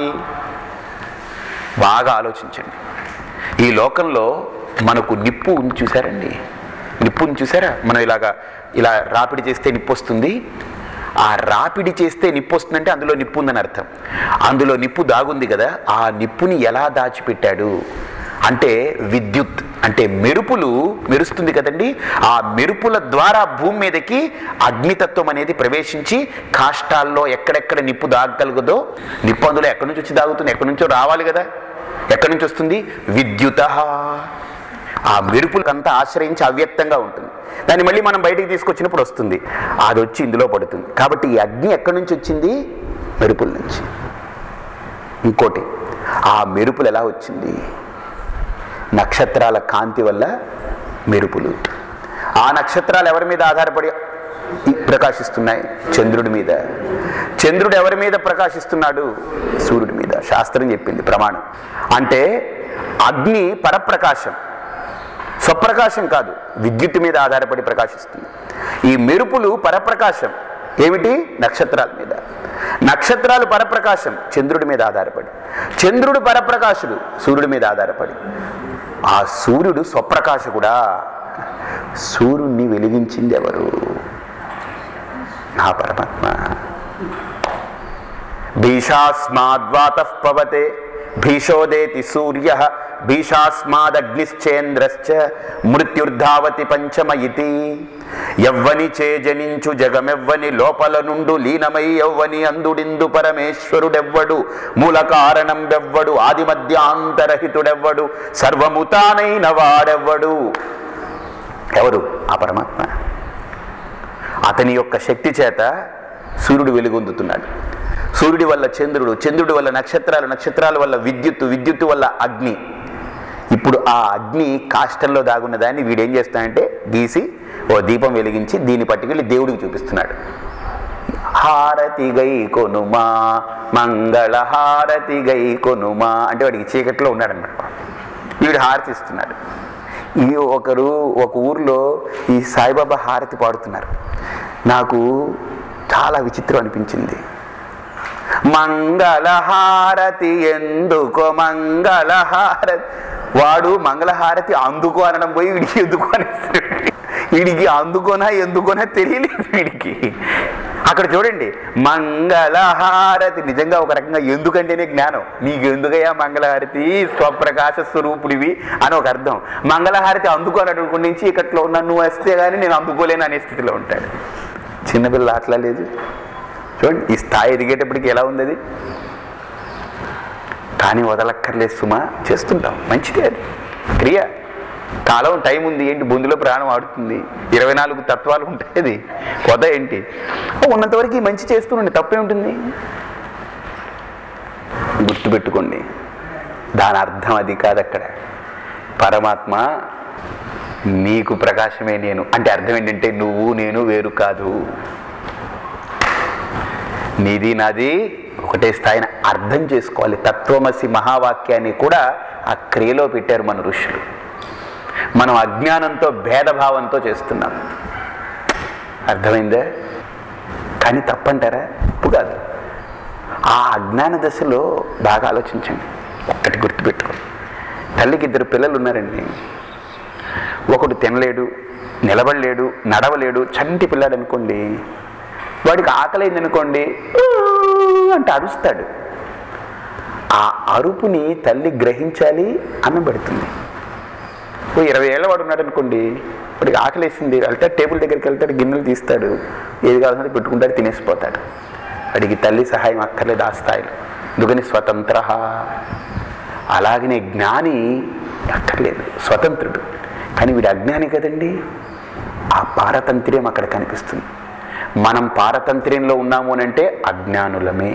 బాగా ఆలోచించండి ఈ లోకంలో మనకు నిప్పు ఉంది చూసారండి నిప్పుని చూసారా మనం ఇలాగా ఇలా రాపిడి చేస్తే నిప్పు వస్తుంది ఆ రాపిడి చేస్తే నిప్పు వస్తుందంటే అందులో నిప్పు ఉందని అర్థం అందులో నిప్పు దాగుంది కదా ఆ నిప్పుని ఎలా దాచిపెట్టాడు అంటే విద్యుత్ అంటే మెరుపులు మెరుస్తుంది కదండి ఆ మెరుపుల ద్వారా భూమి మీదకి అగ్నితత్వం అనేది ప్రవేశించి కాష్టాల్లో ఎక్కడెక్కడ నిప్పు దాగగలుగుదో నిప్పు అందులో ఎక్కడి నుంచి వచ్చి దాగుతుంది ఎక్కడి నుంచో రావాలి కదా ఎక్కడి నుంచి వస్తుంది విద్యుత ఆ మెరుపులకంతా ఆశ్రయించి అవ్యక్తంగా ఉంటుంది దాన్ని మళ్ళీ మనం బయటికి తీసుకొచ్చినప్పుడు వస్తుంది అది వచ్చి ఇందులో పడుతుంది కాబట్టి ఈ అగ్ని ఎక్కడి నుంచి వచ్చింది మెరుపుల నుంచి ఇంకోటి ఆ మెరుపులు ఎలా వచ్చింది నక్షత్రాల కాంతి వల్ల మెరుపులు ఆ నక్షత్రాలు ఎవరి మీద ఆధారపడి ఈ- ప్రకాశిస్తున్నాయి చంద్రుడి మీద చంద్రుడు ఎవరి మీద ప్రకాశిస్తున్నాడు సూర్యుడి మీద శాస్త్రం చెప్పింది ప్రమాణం అంటే అగ్ని పరప్రకాశం స్వప్రకాశం కాదు విద్యుత్ మీద ఆధారపడి ప్రకాశిస్తుంది ఈ మెరుపులు పరప్రకాశం ఏమిటి నక్షత్రాల మీద నక్షత్రాలు పరప్రకాశం చంద్రుడి మీద ఆధారపడి చంద్రుడు పరప్రకాశుడు సూర్యుడి మీద ఆధారపడి ఆ సూర్యుడు స్వప్రకాశకుడా సూర్యుడిని వెలిగించింది ఎవరు నా పరమాత్మ భీషాస్మాద్వాత పవతే భీషోదేతి సూర్య భీషాస్మాదగ్నిశ్చేంద్రశ్చ మృత్యుర్ధావతి పంచమ ఇతి ఎవ్వని చేజనించు జగమెవ్వని లోపల నుండు లీనమై ఎవ్వని అందుడిందు పరమేశ్వరుడెవ్వడు మూల కారణం వెవ్వడు ఆది మధ్యాంతరహితుడెవ్వడు సర్వముతానైన వాడెవ్వడు ఎవరు ఆ పరమాత్మ అతని యొక్క శక్తి చేత సూర్యుడు వెలుగొందుతున్నాడు సూర్యుడి వల్ల చంద్రుడు చంద్రుడి వల్ల నక్షత్రాలు నక్షత్రాల వల్ల విద్యుత్తు విద్యుత్తు వల్ల అగ్ని ఇప్పుడు ఆ అగ్ని కాష్టంలో దాగున్న దాన్ని వీడేం చేస్తాడంటే గీసి ఓ దీపం వెలిగించి దీన్ని పట్టుకెళ్ళి దేవుడికి చూపిస్తున్నాడు హారతి గై కొనుమా మంగళ హారతి గై కొనుమా అంటే వాడికి చీకట్లో ఉన్నాడన్నమాట వీడు హారతి ఇస్తున్నాడు ఈ ఒకరు ఒక ఊర్లో ఈ సాయిబాబా హారతి పాడుతున్నారు నాకు చాలా విచిత్రం అనిపించింది మంగళహారతి ఎందుకో మంగళహారతి వాడు మంగళహారతి అందుకో అనడం పోయి వీడికి ఎందుకో అనేస్తాడు వీడికి అందుకోనా ఎందుకోనా తెలియలేదు వీడికి అక్కడ చూడండి మంగళహారతి నిజంగా ఒక రకంగా ఎందుకంటేనే జ్ఞానం నీకు ఎందుకయ్యా మంగళహారతి స్వప్రకాశ స్వరూపుడివి అని ఒక అర్థం మంగళహారతి అందుకోనటువంటి నుంచి ఇక్కట్లో నన్ను వస్తే కానీ నేను అందుకోలేను అనే స్థితిలో ఉంటాడు చిన్నపిల్ల అట్లా లేదు చూడండి ఈ స్థాయి ఎదిగేటప్పటికి ఎలా ఉంది అది కానీ వదలక్కర్లేదు సుమా చేస్తుంటాం మంచిదే అది క్రియ కాలం టైం ఉంది ఏంటి బొందులో ప్రాణం ఆడుతుంది ఇరవై నాలుగు తత్వాలు ఉంటాయి అది కొత్త ఏంటి ఉన్నంతవరకు ఈ మంచి చేస్తుండండి తప్పే ఉంటుంది గుర్తుపెట్టుకోండి దాని అర్థం అది కాదు అక్కడ పరమాత్మ నీకు ప్రకాశమే నేను అంటే అర్థం ఏంటంటే నువ్వు నేను వేరు కాదు నీది నాది ఒకటే స్థాయిని అర్థం చేసుకోవాలి తత్వమసి మహావాక్యాన్ని కూడా ఆ క్రియలో పెట్టారు మన ఋషులు మనం అజ్ఞానంతో భేదభావంతో చేస్తున్నాం అర్థమైందా కానీ తప్పంటారా తప్పు కాదు ఆ అజ్ఞాన దశలో బాగా ఆలోచించండి ఒక్కటి గుర్తుపెట్టుకోండి తల్లికి ఇద్దరు పిల్లలు ఉన్నారండి ఒకడు తినలేడు నిలబడలేడు నడవలేడు చంటి పిల్లాడు అనుకోండి వాడికి ఆకలైంది అనుకోండి "ఊ" అంటే అరుస్తాడు ఆ అరుపుని తల్లి గ్రహించాలి అన్నం పెడుతుంది ఓ ఇరవై ఏళ్ళ వాడు ఉన్నాడు అనుకోండి వాడికి ఆకలేసింది వెళ్తాడు టేబుల్ దగ్గరికి వెళ్తాడు గిన్నెలు తీస్తాడు ఏది కావాలంటే పెట్టుకుంటాడు తినేసిపోతాడు వాడికి తల్లి సహాయం అక్కర్లేదు ఆ స్థాయిలో అందుకని స్వతంత్ర అలాగనే జ్ఞాని అక్కర్లేదు స్వతంత్రుడు కానీ వీడు అజ్ఞాని కదండి ఆ పారతంత్ర్యం అక్కడ కనిపిస్తుంది మనం పారతంత్ర్యంలో ఉన్నాము అని అంటే అజ్ఞానులమే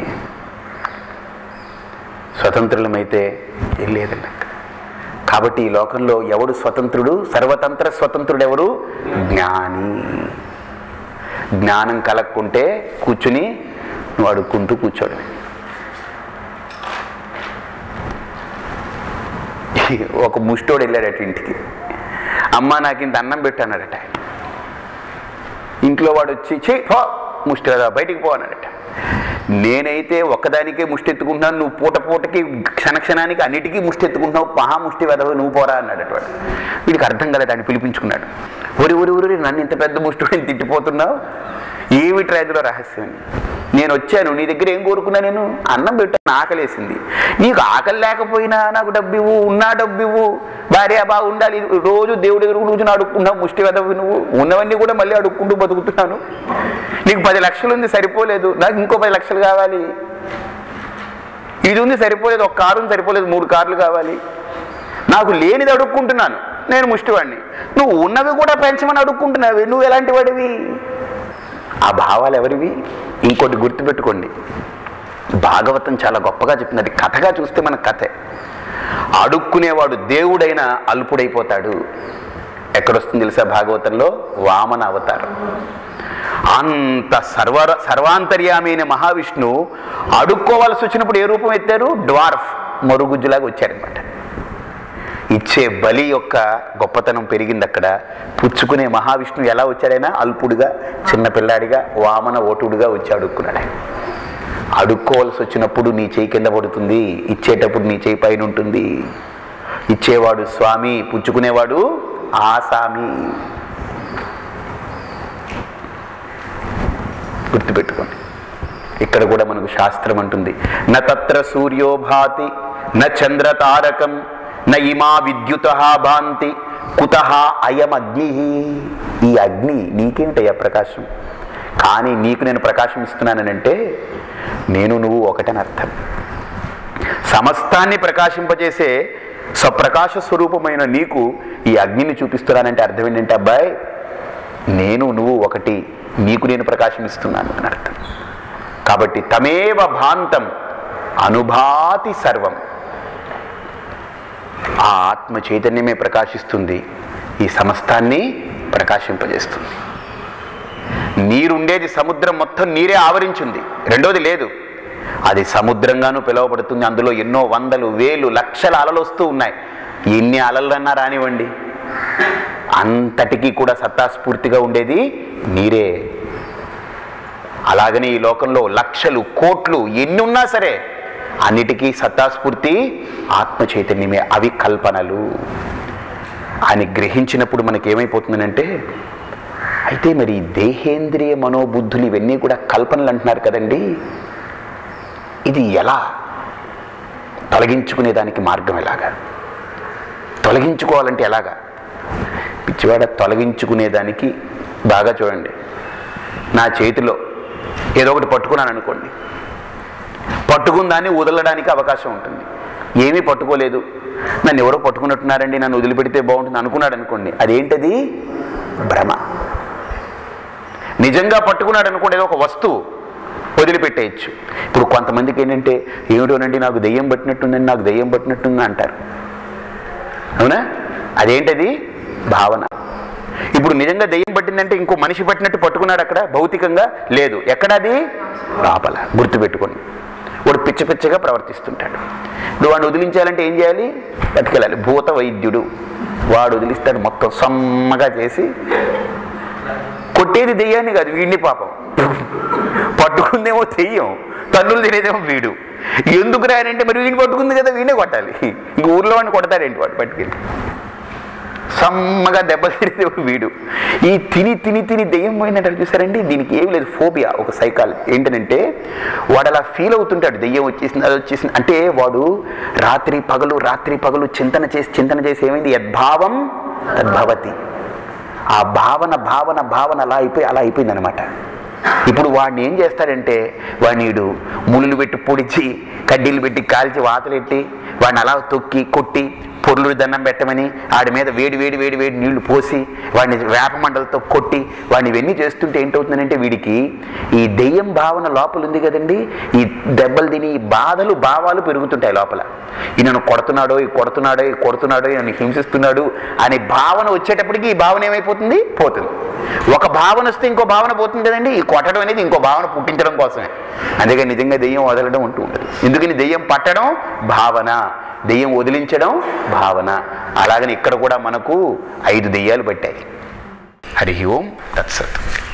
స్వతంత్రులమైతే ఏం లేదండి అక్కడ కాబట్టి ఈ లోకంలో ఎవడు స్వతంత్రుడు సర్వతంత్ర స్వతంత్రుడు ఎవరు జ్ఞాని జ్ఞానం కలక్కుంటే కూర్చుని నువ్వు అడుక్కుంటూ కూర్చోడు ఒక ముష్టోడు వెళ్ళాడట ఇంటికి అమ్మ నాకు ఇంత అన్నం పెట్టానడట ఇంట్లో వాడు వచ్చి చే పో ముష్టి కదా బయటికి పో అన్నాడట నేనైతే ఒక్కదానికే ముష్టి ఎత్తుకుంటున్నాను నువ్వు పూట పూటకి క్షణక్షణానికి అన్నిటికీ ముష్టి ఎత్తుకుంటున్నావు మహా ముష్టి వెదవ నువ్వు పోరా అన్నాడట వాడు వీడికి అర్థం కదా దాన్ని పిలిపించుకున్నాడు ఒరి ఒరి ఒరి నన్ను ఇంత పెద్ద ముష్టి తిట్టిపోతున్నావు ఏమిట్రా ఇందులో రహస్యం అని. నేను వచ్చాను నీ దగ్గర ఏం కోరుకున్నా నేను అన్నం పెట్టాను ఆకలేసింది నీకు ఆకలి లేకపోయినా నాకు డబ్బు ఇవ్వు ఉన్నా డబ్బు ఇవ్వు భార్య బాగా ఉండాలి రోజు దేవుడి దగ్గర కూర్చొని అడుక్కుంటావు ముష్టి వెదవి నువ్వు ఉన్నవన్నీ కూడా మళ్ళీ అడుక్కుంటూ బతుకుతున్నాను నీకు పది లక్షలు ఉంది సరిపోలేదు నాకు ఇంకో పది లక్షలు కావాలి ఇది ఉంది సరిపోలేదు ఒక కారు ఉంది సరిపోలేదు మూడు కార్లు కావాలి నాకు లేనిది అడుక్కుంటున్నాను నేను ముష్టివాడిని నువ్వు ఉన్నవి కూడా పెంచమని అడుక్కుంటున్నావి నువ్వు ఎలాంటి వాడివి ఆ భావాలు ఎవరివి ఇంకోటి గుర్తుపెట్టుకోండి భాగవతం చాలా గొప్పగా చెప్పింది అది కథగా చూస్తే మన కథే అడుక్కునేవాడు దేవుడైన అల్పుడైపోతాడు ఎక్కడొస్తుంది తెలుసా భాగవతంలో వామన అవతారం అంత సర్వ సర్వాంతర్యామి అయిన మహావిష్ణు అడుక్కోవాల్సి వచ్చినప్పుడు ఏ రూపం ఎత్తారు డ్వార్ఫ్ మరుగుజ్జులాగా వచ్చారనమాట ఇచ్చే బలి యొక్క గొప్పతనం పెరిగింది అక్కడ పుచ్చుకునే మహావిష్ణు ఎలా వచ్చాడైనా అల్పుడుగా చిన్నపిల్లాడిగా వామన ఓటుడుగా వచ్చి అడుక్కున్నాడు ఆయన. అడుక్కోవాల్సి వచ్చినప్పుడు నీ చేయి కింద పడుతుంది ఇచ్చేటప్పుడు నీ చేయి పైన ఉంటుంది ఇచ్చేవాడు స్వామి పుచ్చుకునేవాడు ఆసామి గుర్తుపెట్టుకోండి ఇక్కడ కూడా మనకు శాస్త్రం అంటుంది న తత్ర సూర్యోభాతి న చంద్ర తారకం న ఇమా విద్యుత భాంతి కుత అయం అగ్ని ఈ అగ్ని నీకేమిటయ్యా ప్రకాశం కానీ నీకు నేను ప్రకాశం ఇస్తున్నానంటే నేను నువ్వు ఒకటని అర్థం సమస్తాన్ని ప్రకాశింపజేసే స్వప్రకాశ స్వరూపమైన నీకు ఈ అగ్నిని చూపిస్తున్నానంటే అర్థం ఏంటంటే అబ్బాయి నేను నువ్వు ఒకటి నీకు నేను ప్రకాశం ఇస్తున్నాను అని అర్థం కాబట్టి తమేవ భాంతం అనుభాతి సర్వం ఆ ఆత్మ చైతన్యమే ప్రకాశిస్తుంది ఈ సమస్తాన్ని ప్రకాశింపజేస్తుంది నీరుండేది సముద్రం మొత్తం నీరే ఆవరించింది రెండోది లేదు అది సముద్రంగాను పిలువబడుతుంది అందులో ఎన్నో వందలు వేలు లక్షల అలలు వస్తూ ఉన్నాయి ఎన్ని అలలన్నా రానివ్వండి అంతటికీ కూడా సత్తాస్ఫూర్తిగా ఉండేది నీరే అలాగనే ఈ లోకంలో లక్షలు కోట్లు ఎన్ని ఉన్నా సరే అన్నిటికీ సత్తాస్ఫూర్తి ఆత్మ చైతన్యమే అవి కల్పనలు అని గ్రహించినప్పుడు మనకి ఏమైపోతుందనంటే అయితే మరి ఈ దేహేంద్రియ మనోబుద్ధులు ఇవన్నీ కూడా కల్పనలు అంటున్నారు కదండి ఇది ఎలా తొలగించుకునేదానికి మార్గం ఎలాగా తొలగించుకోవాలంటే ఎలాగా పిచ్చివాడ తొలగించుకునేదానికి బాగా చూడండి నా చేతిలో ఏదో ఒకటి పట్టుకున్నాను అనుకోండి పట్టుకున్న దాన్ని వదలడానికి అవకాశం ఉంటుంది ఏమీ పట్టుకోలేదు నన్ను ఎవరో పట్టుకున్నట్టున్నారండి నన్ను వదిలిపెడితే బాగుంటుంది అనుకున్నాడు అనుకోండి అదేంటది భ్రమ నిజంగా పట్టుకున్నాడు అనుకోండి ఏదో ఒక వస్తువు వదిలిపెట్టేయచ్చు ఇప్పుడు కొంతమందికి ఏంటంటే ఏమిటోనండి నాకు దెయ్యం పట్టినట్టుందని నాకు దెయ్యం పట్టినట్టుంది అంటారు అవునా అదేంటది భావన ఇప్పుడు నిజంగా దెయ్యం పట్టిందంటే ఇంకో మనిషి పట్టినట్టు పట్టుకున్నాడు అక్కడ భౌతికంగా లేదు ఎక్కడది లోపల గుర్తుపెట్టుకోండి వాడు పిచ్చ పిచ్చగా ప్రవర్తిస్తుంటాడు ఇప్పుడు వాడిని వదిలించాలంటే ఏం చేయాలి పట్టుకెళ్ళాలి భూత వైద్యుడు వాడు వదిలిస్తాడు మొత్తం సమ్మగా చేసి కొట్టేది దెయ్యాన్ని కాదు వీడిని పాపం పట్టుకుందేమో దెయ్యం తన్నులు తినేదేమో వీడు ఎందుకు రాయనంటే మరి వీడిని పట్టుకుంది కదా వీడినే కొట్టాలి ఇంక ఊర్లో వాడిని కొడతారేంటి వాడు పట్టుకెళ్ళి సమ్మగా దెబ్బ తినేదేమో వీడు ఈ తిని తిని తిని దెయ్యం పోయినట్టు చూసారండి దీనికి ఏం లేదు ఫోబియా ఒక సైకాలజీ ఏంటంటే వాడు అలా ఫీల్ అవుతుంటాడు దెయ్యం వచ్చేసింది అది వచ్చేసింది అంటే వాడు రాత్రి పగలు రాత్రి పగలు చింతన చేసి చింతన చేసి ఏమైంది యద్భావం తద్భవతి ఆ భావన భావన భావన అలా అయిపోయి అలా అయిపోయింది అనమాట ఇప్పుడు వాడిని ఏం చేస్తాడంటే వాడినీడు ముళ్ళు పెట్టి పొడిచి కడ్డీలు పెట్టి కాల్చి వాతలెట్టి వాడిని అలా తొక్కి కొట్టి పొర్లు దండం పెట్టమని ఆడి మీద వేడి వేడి వేడి వేడి నీళ్లు పోసి వాడిని వేప మండలతో కొట్టి వాడిని ఇవన్నీ చేస్తుంటే ఏంటవుతుందంటే వీడికి ఈ దెయ్యం భావన లోపల ఉంది కదండి ఈ దెబ్బలు తిని ఈ బాధలు భావాలు పెరుగుతుంటాయి లోపల ఈ నన్ను కొడుతున్నాడో ఈ కొడుతున్నాడో ఈ కొడుతున్నాడో ఈ నన్ను హింసిస్తున్నాడు అనే భావన వచ్చేటప్పటికి ఈ భావన ఏమైపోతుంది పోతుంది ఒక భావన వస్తే ఇంకో భావన పోతుంది కదండి ఈ కొట్టడం అనేది ఇంకో భావన పుట్టించడం కోసమే అందుకని నిజంగా దెయ్యం వదలడం ఉంటూ ఉండదు ఎందుకని దెయ్యం పట్టడం భావన దెయ్యం వదిలించడం భావన అలాగని ఇక్కడ కూడా మనకు ఐదు దెయ్యాలు పట్టాయి హరి ఓం తత్సత్